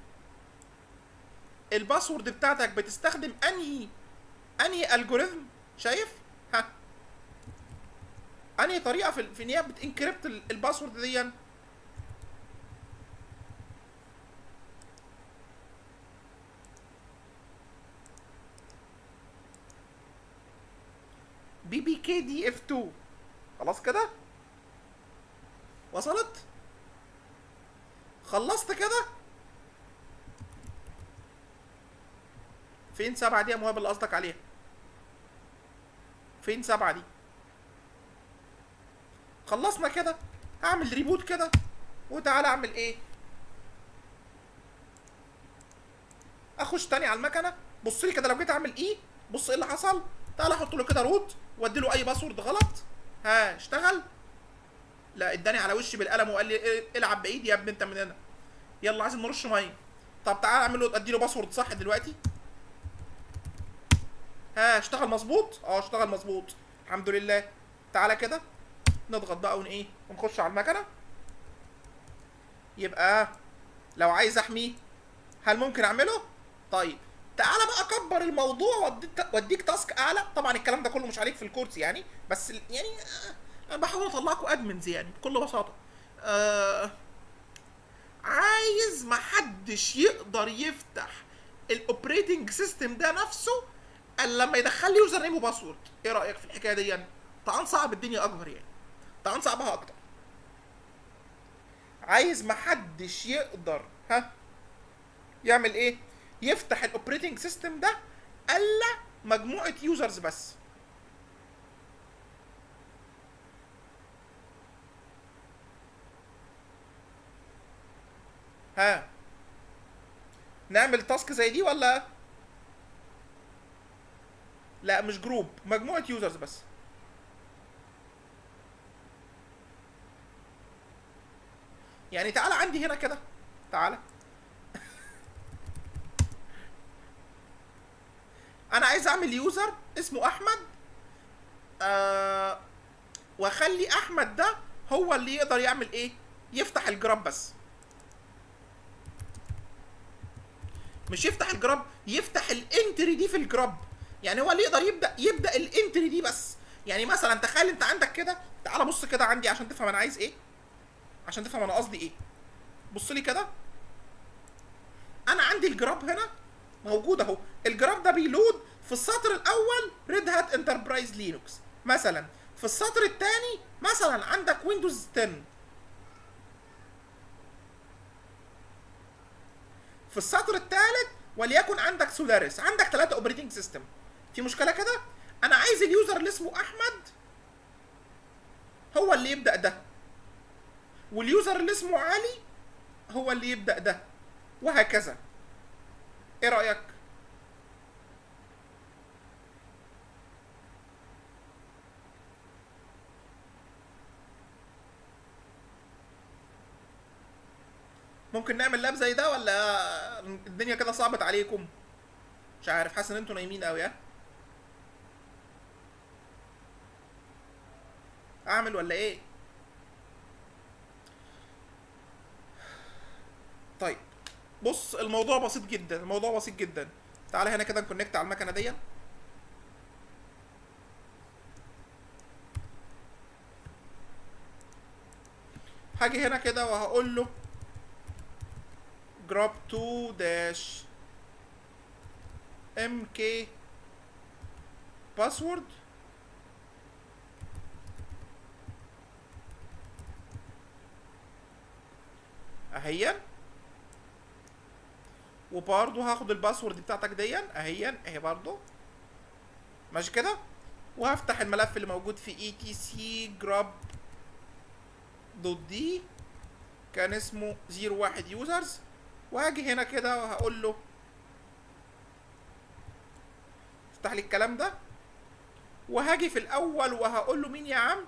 الباسورد بتاعتك بتستخدم انهي انهي الجوريزم شايف ها انهي طريقه في في ان هي بتنكريبت ال- الباسورد دي بي بي كي دي اف 2 خلاص كده وصلت خلصت كده فين سبعة دي يا مهاب اللي قصدك عليها فين سبعة دي خلصنا كده هعمل ريبوت كده وتعالى اعمل ايه اخش تاني على المكنه بص لي كده لو جيت اعمل ايه بص ايه اللي حصل تعالى احط له كده روت وادي له اي باسورد غلط ها اشتغل لا اداني على وشي بالقلم وقال لي إيه، العب بعيد يا ابني انت من هنا يلا عايزين نرش ميه طب تعالى اعمل له ادي له باسورد صح دلوقتي ها اشتغل مظبوط اه اشتغل مظبوط الحمد لله تعالى كده نضغط بقى ون ايه ونخش على المكنه يبقى لو عايز احميه هل ممكن اعمله طيب تعالى بقى اكبر الموضوع واديك واديك تاسك اعلى طبعا الكلام ده كله مش عليك في الكورس يعني بس ال- يعني آه، انا بحاول اطلعكم ادمنز يعني بكل بساطه آه عايز محدش يقدر يفتح الاوبريتنج سيستم ده نفسه الا لما يدخل لي يوزر نيم وباسورد ايه رايك في الحكايه دي يعني تعال نصعب الدنيا اكبر يعني تعال نصعبها اكتر عايز محدش يقدر ها يعمل ايه يفتح الاوبريتنج سيستم ده الا مجموعه يوزرز بس ها نعمل تاسك زي دي ولا لا مش جروب مجموعه يوزرز بس يعني تعالى عندي هنا كده تعالى انا عايز اعمل يوزر اسمه احمد آه واخلي احمد ده هو اللي يقدر يعمل ايه يفتح الجراب بس مش يفتح الجراب يفتح الانتري دي في الجراب يعني هو اللي يقدر يبدا يبدا الانتري دي بس يعني مثلا تخيل انت عندك كده تعال بص كده عندي عشان تفهم انا عايز ايه عشان تفهم انا قصدي ايه بص لي كده انا عندي الجراب هنا موجود اهو الجراب ده بيلود في السطر الاول ريد هات انتربرايز لينكس مثلا في السطر الثاني مثلا عندك ويندوز 10 في السطر الثالث وليكن عندك سولاريس عندك ثلاثة اوبريتنج سيستم في مشكلة كده انا عايز اليوزر اللي اسمه احمد هو اللي يبدأ ده واليوزر اللي اسمه علي هو اللي يبدأ ده وهكذا ايه رأيك ممكن نعمل لاب زي ده ولا الدنيا كده صعبت عليكم مش عارف حاسس ان انتوا نايمين قوي ها اعمل ولا ايه طيب بص الموضوع بسيط جدا الموضوع بسيط جدا تعالى هنا كده نكونكت على المكنه دي هاجي هنا كده وهقول له جراب 2 داش ام كي باسورد اهيا وبرضه هاخد الباسورد بتاعتك دي اهيا اهي برضه ماشي كده وهفتح الملف اللي موجود في اي تي سي جراب دوت دي كان اسمه 01 يوزرز وهاجي هنا كده وهقول له افتح لي الكلام ده وهاجي في الاول وهقول له مين يا عم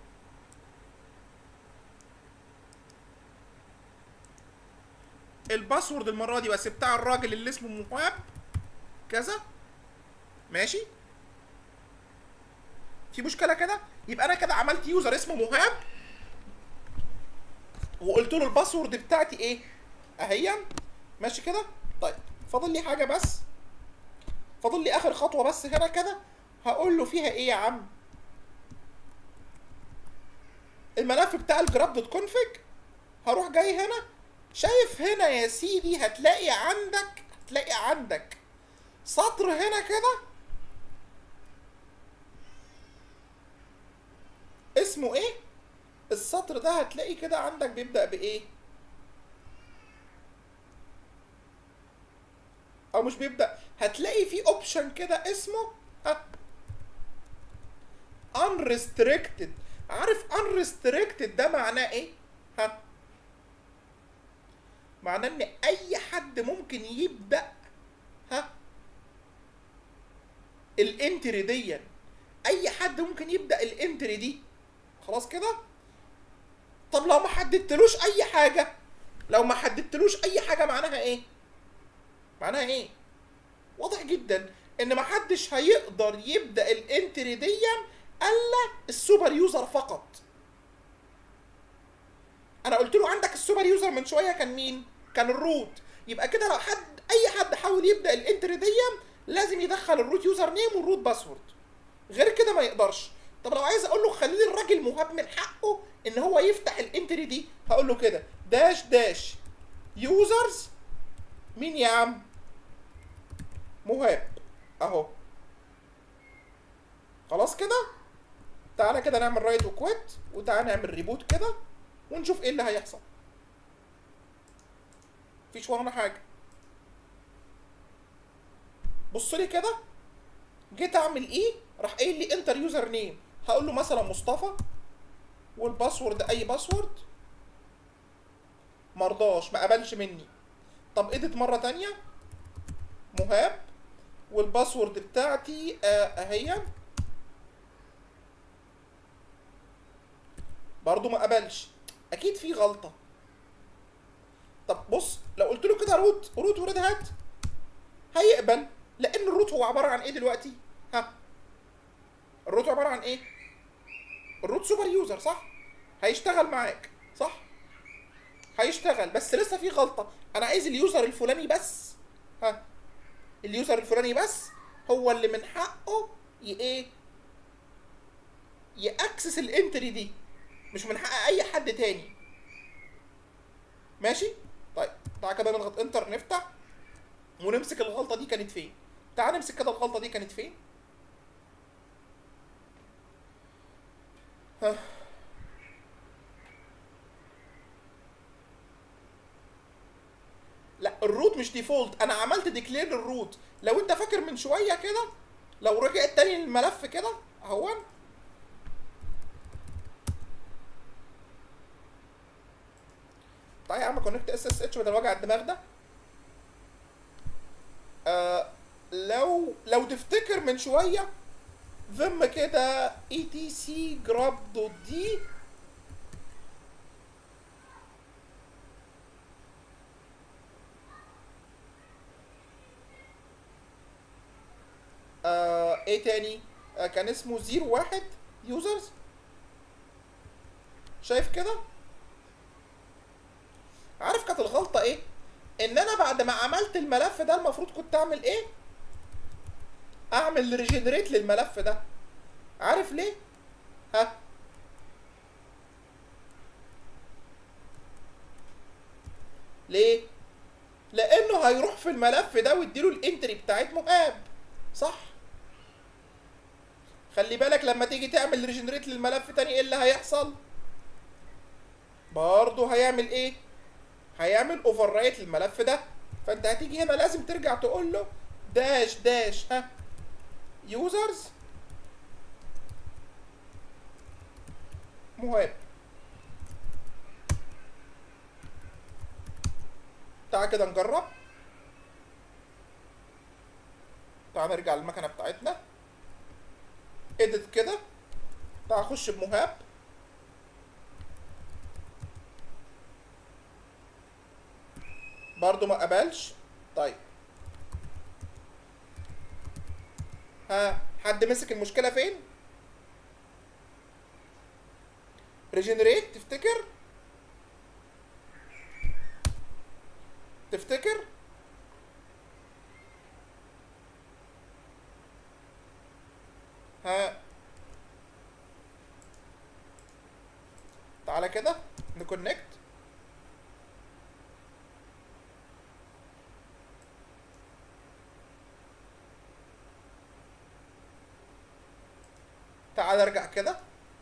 الباسورد المره دي بس بتاع الراجل اللي اسمه مهاب كذا ماشي في مشكله كده يبقى انا كده عملت يوزر اسمه مهاب وقلت له الباسورد بتاعتي ايه اهيا ماشي كده طيب فاضل لي حاجه بس فاضل لي اخر خطوه بس هنا كده هقول له فيها ايه يا عم الملف بتاع الجراب دوت كونفج هروح جاي هنا شايف هنا يا سيدي هتلاقي عندك هتلاقي عندك سطر هنا كده اسمه ايه السطر ده هتلاقي كده عندك بيبدأ بايه او مش بيبدأ هتلاقي في اوبشن كده اسمه ها unrestricted عارف unrestricted ده معناه ايه ها معناه ان اي حد ممكن يبدا ها الانتري دي اي حد ممكن يبدا الانتري دي خلاص كده طب لو ما حددتلوش اي حاجه لو ما حددتلوش اي حاجه معناها ايه معناها ايه واضح جدا ان ما حدش هيقدر يبدا الانتري دي الا السوبر يوزر فقط انا قلت له عندك السوبر يوزر من شويه كان مين كان الروت يبقى كده لو حد اي حد حاول يبدا الانتري دي لازم يدخل الروت يوزر نيم والروت باسورد غير كده ما يقدرش طب لو عايز اقول له خلي لي الراجل مهاب من حقه ان هو يفتح الانتري دي هقول له كده داش داش يوزرز مين يا عم مهاب اهو خلاص كده تعالى كده نعمل رايت وكويت وتعالى نعمل ريبوت كده ونشوف ايه اللي هيحصل مفيش ورانا حاجه بص لي كده جيت اعمل ايه راح قايل لي انتر يوزر نيم هقول له مثلا مصطفى والباسورد اي باسورد مرضاش ما قبلش مني طب ادت مره تانية مهاب والباسورد بتاعتي آه اهي برضو ما قبلش اكيد في غلطه طب بص لو قلت له كده روت روت وريد هات هيقبل لان الروت هو عباره عن ايه دلوقتي ها الروت عباره عن ايه الروت سوبر يوزر صح هيشتغل معاك صح هيشتغل بس لسه في غلطه انا عايز اليوزر الفلاني بس ها اليوزر الفلاني بس هو اللي من حقه ي ايه ياكسس الانتري دي مش من حق اي حد تاني ماشي طيب تعالى كده نضغط انتر نفتح ونمسك الغلطه دي كانت فين تعال نمسك كده الغلطه دي كانت فين ها. لا الروت مش ديفولت انا عملت ديكلير للروت لو انت فاكر من شويه كده لو رجعت تاني للملف كده اهو تعالى يا عم كونكت اس اس اتش بدل وجع الدماغ ده آه لو لو تفتكر من شويه ضم كده اي تي سي جراب دوت دي آه ايه تاني آه كان اسمه زيرو واحد يوزرز شايف كده عارف كانت الغلطة ايه ان انا بعد ما عملت الملف ده المفروض كنت اعمل ايه اعمل ريجنريت للملف ده عارف ليه ها ليه لانه هيروح في الملف ده ويديله الانتري بتاعت مهاب صح خلي بالك لما تيجي تعمل ريجنريت للملف تاني ايه اللي هيحصل برضه هيعمل ايه هيعمل اوفر رايت للملف ده فانت هتيجي هنا لازم ترجع تقول له داش داش ها يوزرز مهاب تعال كده نجرب تعال نرجع للمكنه بتاعتنا اديت كده تعال اخش بمهاب برضو ما قبلش طيب ها حد مسك المشكله فين ريجنريت تفتكر تفتكر ها تعالى كده نكونكت تعال ارجع كده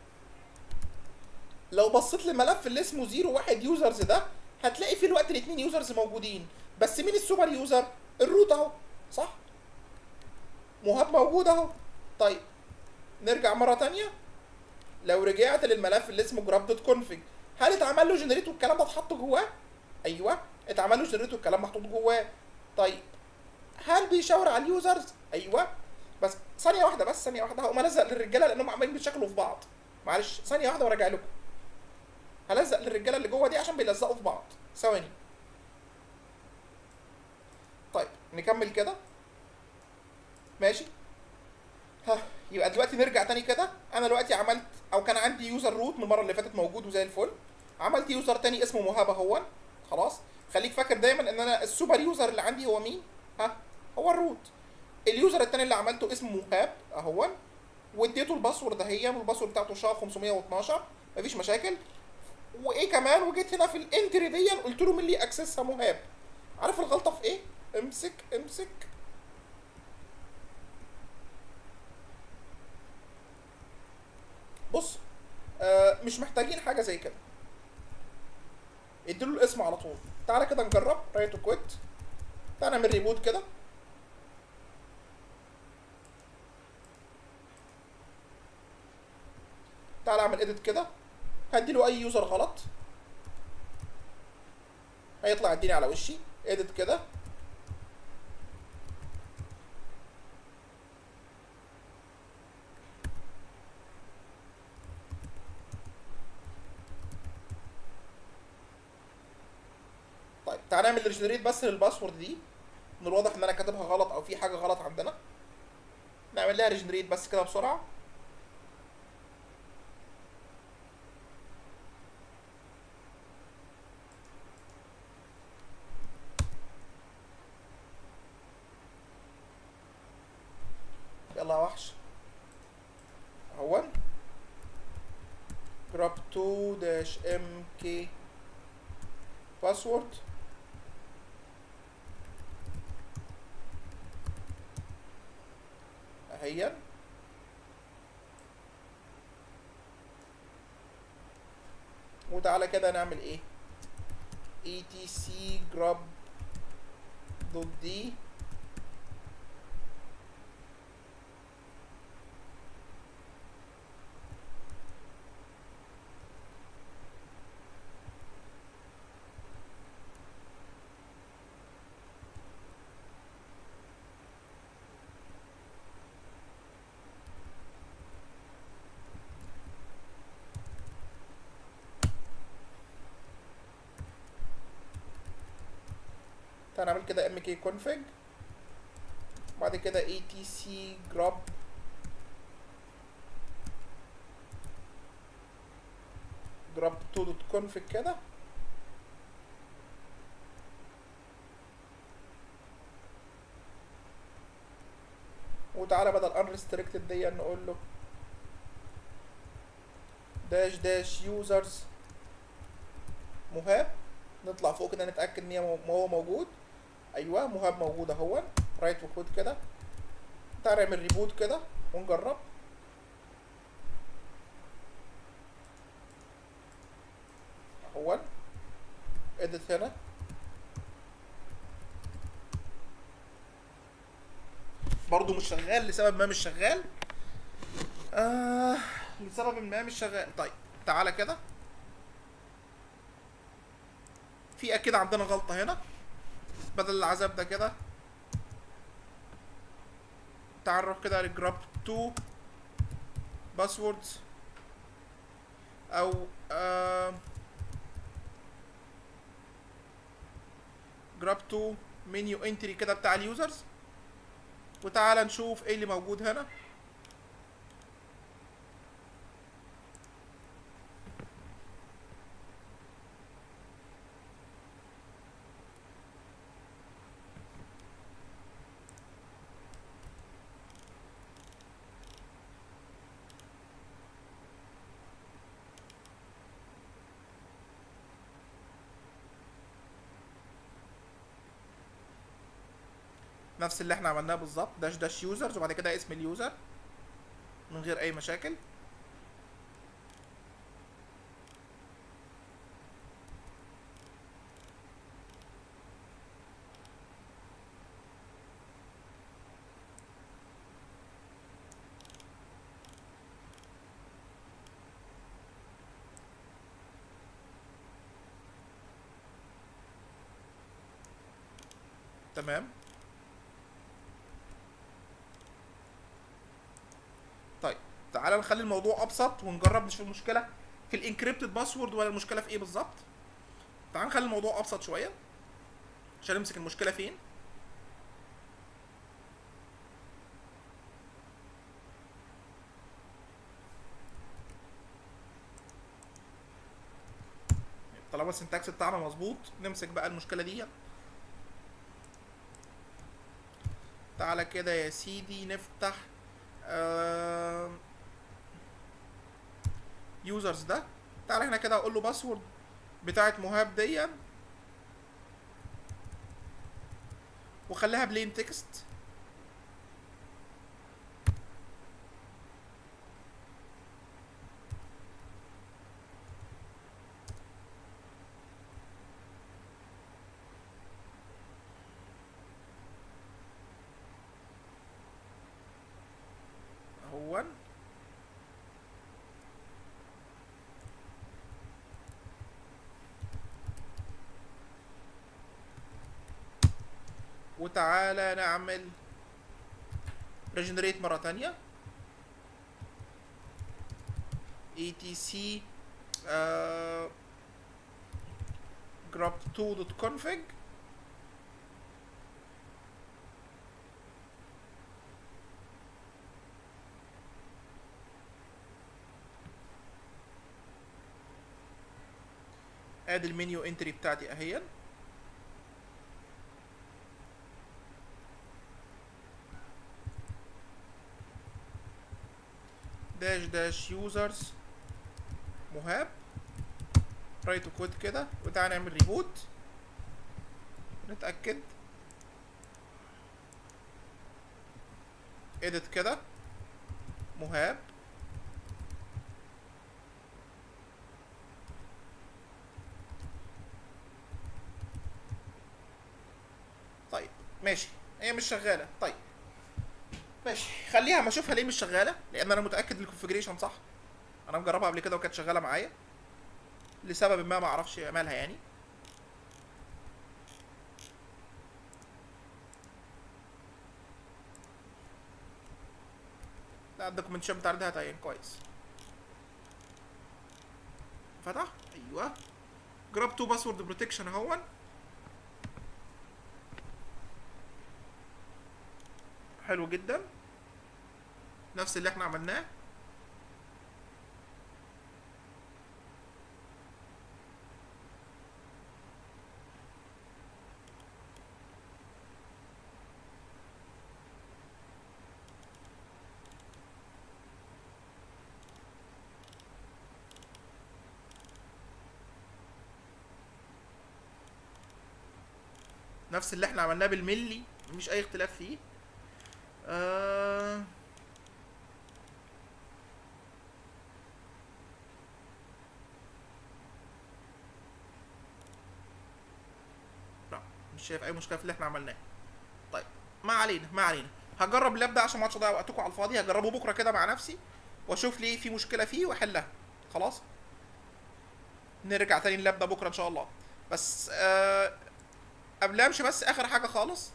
لو بصيت للملف اللي اسمه 01 يوزرز ده هتلاقي في الوقت الاثنين يوزرز موجودين بس مين السوبر يوزر الروت اهو صح مهاب موجود اهو طيب نرجع مره تانية لو رجعت للملف اللي اسمه جراب دوت كونفج هل اتعمل له جنريت والكلام ده اتحط جواه ايوه اتعمل له جنريت والكلام محطوط جواه طيب هل بيشاور على اليوزرز ايوه بس ثانيه واحده بس ثانيه واحده هقوم الزق للرجاله لانهم عمالين بيتشكلوا في بعض معلش ثانيه واحده وراجع لكم هلزق للرجاله اللي جوه دي عشان بيلزقوا في بعض ثواني طيب نكمل كده ماشي ها يبقى دلوقتي نرجع تاني كده انا دلوقتي عملت او كان عندي يوزر روت من المره اللي فاتت موجود وزي الفل عملت يوزر تاني اسمه مهاب اهون خلاص خليك فاكر دايما ان انا السوبر يوزر اللي عندي هو مين ها هو الروت اليوزر التاني اللي عملته اسمه مهاب اهون واديته الباسورد اهي والباسورد بتاعته شا 512 مفيش مشاكل وايه كمان وجيت هنا في الانتري دي قلت له مين اللي اكسسها مهاب عارف الغلطه في ايه امسك امسك بص آه مش محتاجين حاجه زي كده اديله الاسم على طول تعالى كده نجرب رايت كويت تعالى نعمل ريبوت كده تعالى اعمل اديت كده هديله اي يوزر غلط هيطلع يديني على وشي اديت كده طيب تعالى نعمل ريجنريت بس للباسورد دي من الواضح ان انا كاتبها غلط او في حاجه غلط عندنا نعمل لها ريجنريت بس كده بسرعه يلا يا وحش اهون جراب 2 داش ام كي باسورد اهيا وتعالى كده نعمل ايه etc grub دوت دي تعالى نعمل كده ام كي config بعد كده etc grub grub 2.config كده وتعالى بدل unrestricted دي نقول له داش داش users مهاب نطلع فوق كده نتاكد ان هي مو- ما هو موجود ايوه مهاب موجود اهو رايت وكود كده تعالى نعمل ريبوت كده ونجرب اهو اديت هنا برضو مش شغال لسبب ما مش شغال آه لسبب ما مش شغال طيب تعالى كده في اكيد عندنا غلطة هنا بدل العذاب ده كده تعرف كده على جراب 2 باسوردز او جراب 2 منيو انتري كده بتاع اليوزرز وتعالى نشوف ايه اللي موجود هنا نفس اللي احنا عملناه بالظبط داش داش يوزرز وبعد كده اسم اليوزر من غير اي مشاكل تمام طيب تعالى نخلي الموضوع ابسط ونجرب نشوف المشكله في الانكريبتد باسورد ولا المشكله في ايه بالظبط تعال نخلي الموضوع ابسط شويه عشان نمسك المشكله فين طالما السنتكس بتاعنا مظبوط نمسك بقى المشكله دي تعالى كده يا سيدي نفتح يوزرز ده تعالى هنا كده اقول له باسورد بتاعت مهاب دي وخليها بلين تكست اهون وتعالى نعمل ريجنريت مرة تانية etc uh, grub2.config ادي المنيو انتري بتاعتي اهي داش داش يوزرز مهاب رايت كود كده وتعالى نعمل ريبوت نتأكد اديت كده مهاب طيب ماشي هي مش شغاله طيب ماشي خليها ما اشوفها ليه مش شغاله لان انا متاكد الكونفجريشن صح انا مجربها قبل كده وكانت شغاله معايا لسبب ما ما اعرفش مالها يعني لا الدوكيومنتيشن بتاع ده هتعين كويس فتح ايوه جراب تو باسورد بروتكشن اهون حلو جدا نفس اللي احنا عملناه نفس اللي احنا عملناه بالملي مفيش اي اختلاف فيه آه لا مش شايف اي مشكله في اللي احنا عملناه طيب ما علينا ما علينا هجرب اللاب ده عشان ما اقعدش اضيع وقتكم على الفاضي هجربه بكره كده مع نفسي واشوف ليه في مشكله فيه واحلها خلاص نرجع تاني اللاب ده بكره ان شاء الله بس آه قبل امشي بس اخر حاجه خالص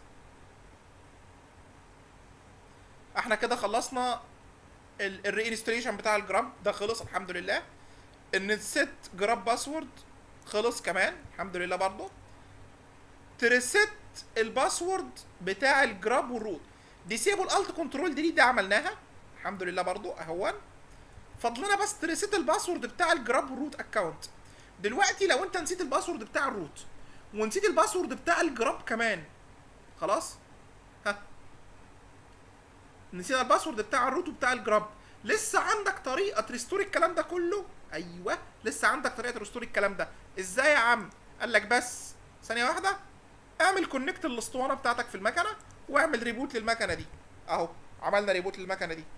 احنا كده خلصنا الرينستريشن بتاع الجراب ده خلص الحمد لله ان الست جراب باسورد خلص كمان الحمد لله برضه تريست الباسورد بتاع الجراب والروت ديسيبل الت كنترول دي دي عملناها الحمد لله برضه اهون فضلنا بس تريست الباسورد بتاع الجراب والروت اكونت دلوقتي لو انت نسيت الباسورد بتاع الروت ونسيت الباسورد بتاع الجراب كمان خلاص ها نسينا الباسورد بتاع الروت وبتاع الجراب لسه عندك طريقه تريستور الكلام ده كله ايوه لسه عندك طريقه تريستور الكلام ده ازاي يا عم قال لك بس ثانيه واحده اعمل كونكت الاسطوانه بتاعتك في المكنه واعمل ريبوت للمكنه دي اهو عملنا ريبوت للمكنه دي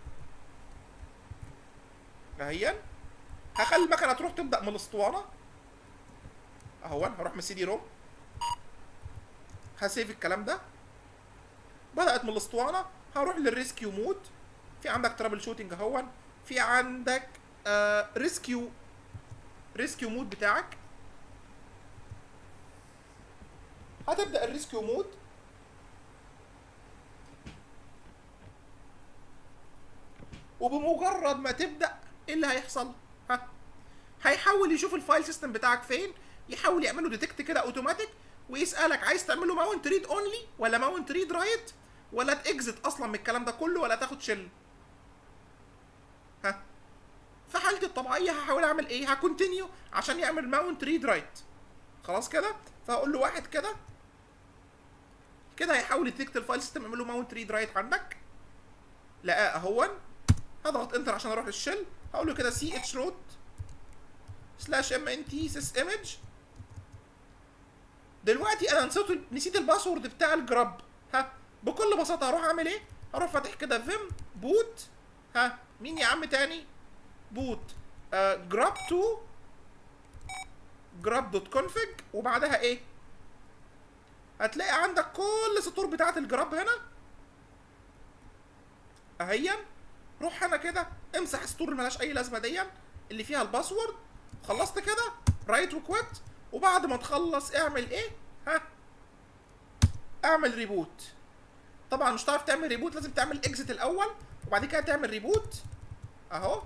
اهيا هخلي المكنه تروح تبدا من الاسطوانه اهو هروح من سي دي روم هسيف الكلام ده بدات من الاسطوانه هروح للريسكيو مود في عندك ترابل شوتنج اهون في عندك آه ريسكيو ريسكيو مود بتاعك هتبدا الريسكيو مود وبمجرد ما تبدا ايه اللي هيحصل ها هيحاول يشوف الفايل سيستم بتاعك فين يحاول يعمله ديتكت كده اوتوماتيك ويسالك عايز تعمله ماونت ريد اونلي ولا ماونت ريد رايت ولا تاكزت اصلا من الكلام ده كله ولا تاخد شل ها في حالتي الطبيعيه هحاول اعمل ايه هكونتينيو عشان يعمل ماونت ريد رايت خلاص كده فهقول له واحد كده كده هيحاول يديتكت الفايل سيستم يعمل له ماونت ريد رايت عندك لقاه اهون هضغط انتر عشان اروح للشل هقول له كده سي اتش روت سلاش ام ان تي سيس ايمج دلوقتي انا نسيت نسيت الباسورد بتاع الجراب ها بكل بساطه هروح اعمل ايه هروح فاتح كده فيم بوت ها مين يا عم تاني بوت آه جراب 2 جراب دوت كونفج وبعدها ايه هتلاقي عندك كل السطور بتاعه الجراب هنا اهيا روح هنا كده امسح السطور اللي ملهاش اي لازمه دي اللي فيها الباسورد خلصت كده رايت وكويت وبعد ما تخلص اعمل ايه ها اعمل ريبوت طبعا مش هتعرف تعمل ريبوت لازم تعمل اكزit الاول وبعد كده تعمل ريبوت اهو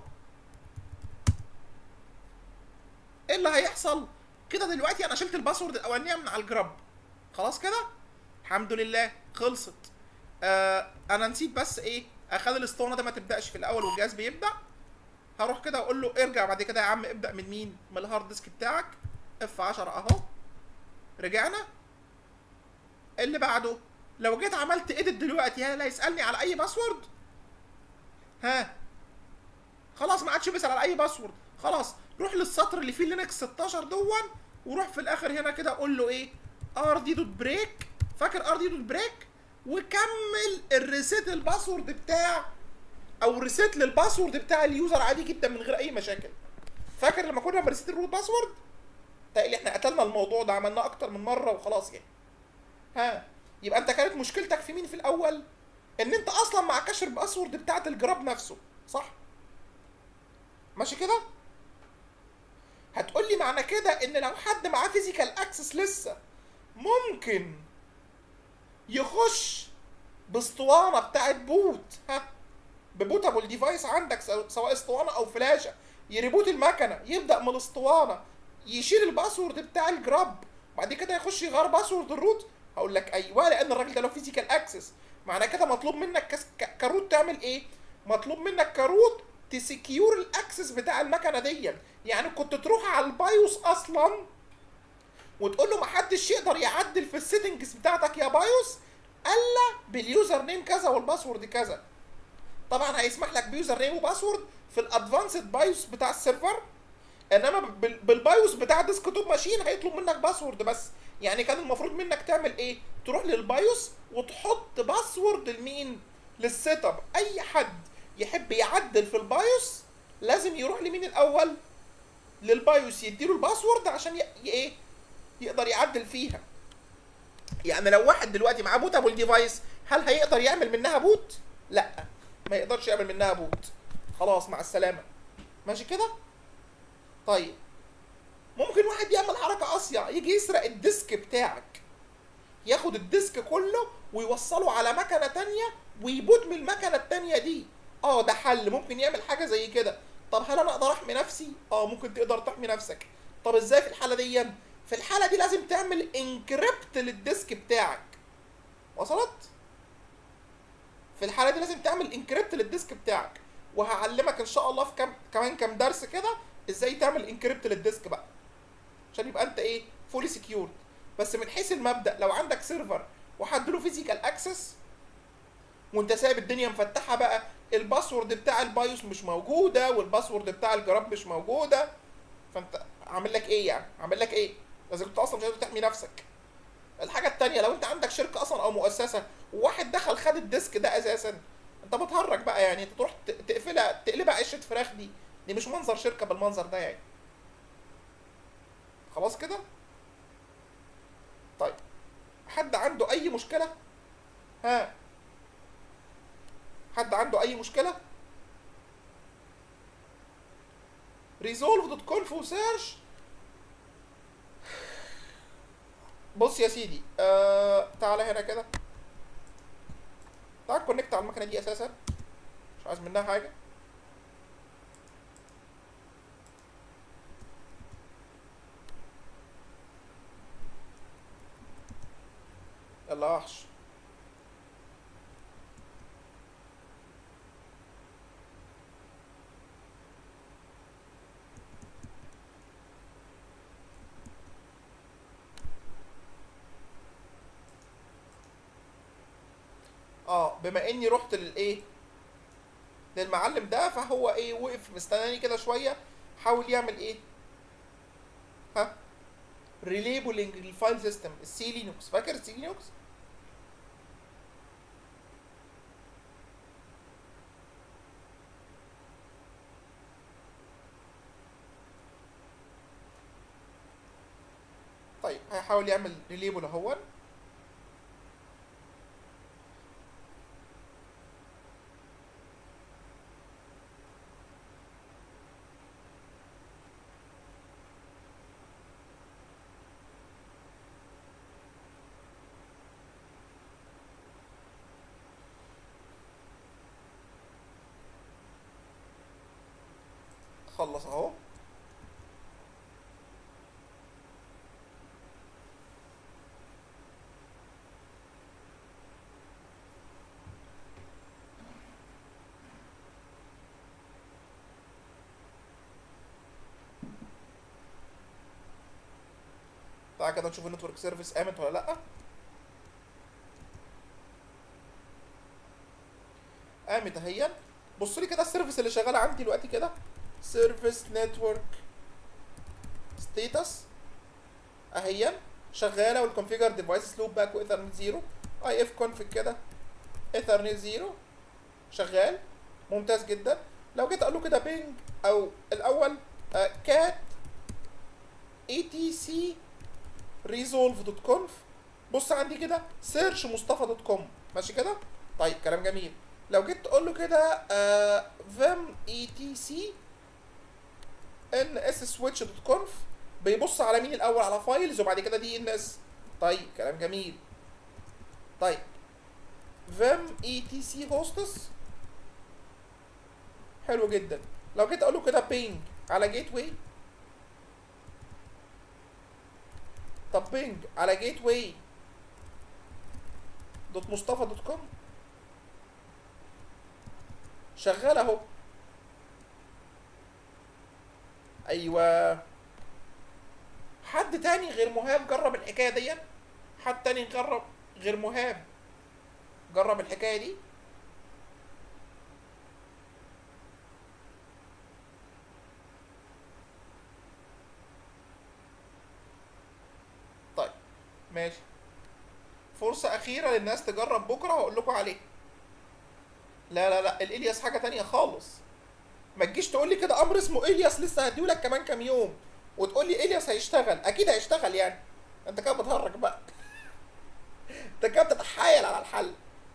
ايه اللي هيحصل كده دلوقتي انا شلت الباسورد الاولانيه من على الجراب خلاص كده الحمد لله خلصت آه انا نسيت بس ايه اخلي الاسطوانه ده ما تبداش في الاول والجهاز بيبدا هروح كده اقول له ارجع بعد كده يا عم ابدا من مين من الهارد ديسك بتاعك اف 10 اهو رجعنا اللي بعده لو جيت عملت ايديت دلوقتي هل هيسالني على اي باسورد ها خلاص ما عادش بيسال على اي باسورد خلاص روح للسطر اللي فيه لينكس 16 دون وروح في الاخر هنا كده قول له ايه ار دي دوت بريك فاكر ار دي دوت بريك وكمل الريسيت الباسورد بتاع او ريسيت للباسورد بتاع اليوزر عادي جدا من غير اي مشاكل فاكر لما كنا بنريسيت الروت باسورد تقريبا احنا قتلنا الموضوع ده عملناه اكتر من مره وخلاص يعني ها يبقى انت كانت مشكلتك في مين في الاول ان انت اصلا مع كشف الباسورد بتاعت الجراب نفسه صح ماشي كده هتقول لي معنى كده ان لو حد معاه فيزيكال اكسس لسه ممكن يخش باسطوانه بتاعت بوت ها ببوتابل ديفايس عندك سواء اسطوانه او فلاشه يريبوت المكنه يبدا من الاسطوانه يشيل الباسورد بتاع الجراب بعد كده يخش يغير باسورد الروت هقول لك ايوه لان الراجل ده له فيزيكال اكسس معنى كده مطلوب منك كس... ك... كروت تعمل ايه مطلوب منك كروت تسكيور الاكسس بتاع المكنه دي يعني كنت تروح على البايوس اصلا وتقول له ما حدش يقدر يعدل في السيتنجز بتاعتك يا بايوس الا باليوزر نيم كذا والباسورد كذا طبعا هيسمح لك بيوزر نيم وباسورد في الادفانسد بايوس بتاع السيرفر انما بالبايوس بتاع الديسك توب ماشين هيطلب منك باسورد بس يعني كان المفروض منك تعمل ايه تروح للبايوس وتحط باسورد لمين للسيت اب اي حد يحب يعدل في البايوس لازم يروح لمين الاول للبايوس يديله الباسورد عشان ي... ايه يقدر يعدل فيها يعني لو واحد دلوقتي معاه بوتابل ديفايس هل هيقدر يعمل منها بوت لا ما يقدرش يعمل منها بوت خلاص مع السلامه ماشي كده طيب ممكن واحد يعمل حركه اصيع يجي يسرق الديسك بتاعك ياخد الديسك كله ويوصله على مكنه تانية ويبوت من المكنه التانية دي اه ده حل ممكن يعمل حاجه زي كده طب هل انا اقدر احمي نفسي اه ممكن تقدر تحمي نفسك طب ازاي في الحاله دي في الحاله دي لازم تعمل انكريبت للديسك بتاعك وصلت في الحاله دي لازم تعمل انكريبت للديسك بتاعك وهعلمك ان شاء الله في كم كمان كام درس كده ازاي تعمل انكريبت للديسك بقى عشان يبقى انت ايه فولي سكيورد بس من حيث المبدا لو عندك سيرفر وحد له فيزيكال اكسس وانت سايب الدنيا مفتحه بقى الباسورد بتاع البايوس مش موجوده والباسورد بتاع الجراب مش موجوده فانت عامل لك ايه يعني عامل لك ايه اذا كنت اصلا مش قادر تحمي نفسك الحاجه التانية لو انت عندك شركه اصلا او مؤسسه وواحد دخل خد الديسك ده اساسا انت بتهرج بقى يعني انت تروح تقفلها تقلبها عشه فراخ دي دي مش منظر شركه بالمنظر ده يعني خلاص كده طيب حد عنده اي مشكله ها حد عنده اي مشكله resolve.conf وسيرش بص يا سيدي آه تعالى هنا كده تعال كونكت على المكنه دي اساسا مش عايز منها حاجه يلا وحش اه بما اني رحت للايه للمعلم ده فهو ايه وقف مستناني كده شويه حاول يعمل ايه ها ريليبلنج للفايل سيستم السي لينوكس فاكر السي لينوكس طيب هيحاول يعمل ريليبل اهون خلص اهو تعالى كده نشوف النتورك سيرفيس قامت ولا لا قامت اهي بص لي كده السيرفيس اللي شغاله عندي دلوقتي كده سيرفيس نتورك ستيتس اهي شغاله والكونفيجر ديفايس لوب باك وايثرنت زيرو اي اف كونفيج كده ايثرنت زيرو شغال ممتاز جدا لو جيت اقول له كده بينج او الاول كات اي تي سي ريزولف دوت كونف بص عندي كده سيرش مصطفى دوت كوم ماشي كده طيب كلام جميل لو جيت تقول له كده فيم اي تي سي ان اس سويتش دوت كونف بيبص على مين الاول على فايلز وبعد كده دي ان اس طيب كلام جميل طيب فيم اي تي سي هوستس حلو جدا لو جيت اقول له كده بينج على جيت واي طب بينج على جيت واي دوت مصطفى دوت كوم شغال اهو ايوه حد تاني غير مهاب جرب الحكايه دي حد تاني جرب غير مهاب جرب الحكايه دي طيب ماشي فرصة أخيرة للناس تجرب بكرة وأقول لكم عليه لا لا لا الإلياس حاجة تانية خالص ما تجيش تقول لي كده أمر اسمه إلياس لسه هديهولك كمان كام يوم وتقول لي إلياس هيشتغل أكيد هيشتغل يعني أنت كده بتهرج بقى أنت كده بتتحايل على الحل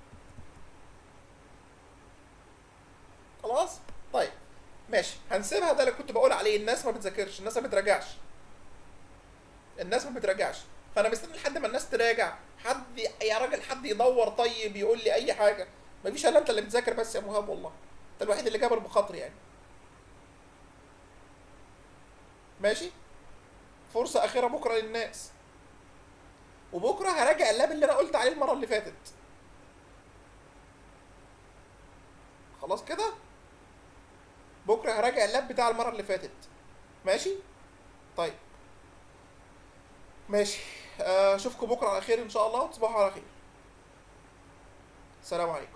خلاص طيب ماشي هنسيبها ده اللي كنت بقول عليه الناس ما بتذاكرش الناس ما بتراجعش الناس ما بتراجعش فانا مستني لحد ما الناس تراجع حد يا راجل حد يدور طيب يقول لي اي حاجه مفيش الا انت اللي بتذاكر بس يا مهاب والله انت الوحيد اللي جابر بخاطري يعني ماشي فرصه اخيره بكره للناس وبكره هراجع اللاب اللي انا قلت عليه المره اللي فاتت خلاص كده بكره هراجع اللاب بتاع المره اللي فاتت ماشي طيب ماشي اشوفكم بكره على خير ان شاء الله وتصبحوا على خير السلام عليكم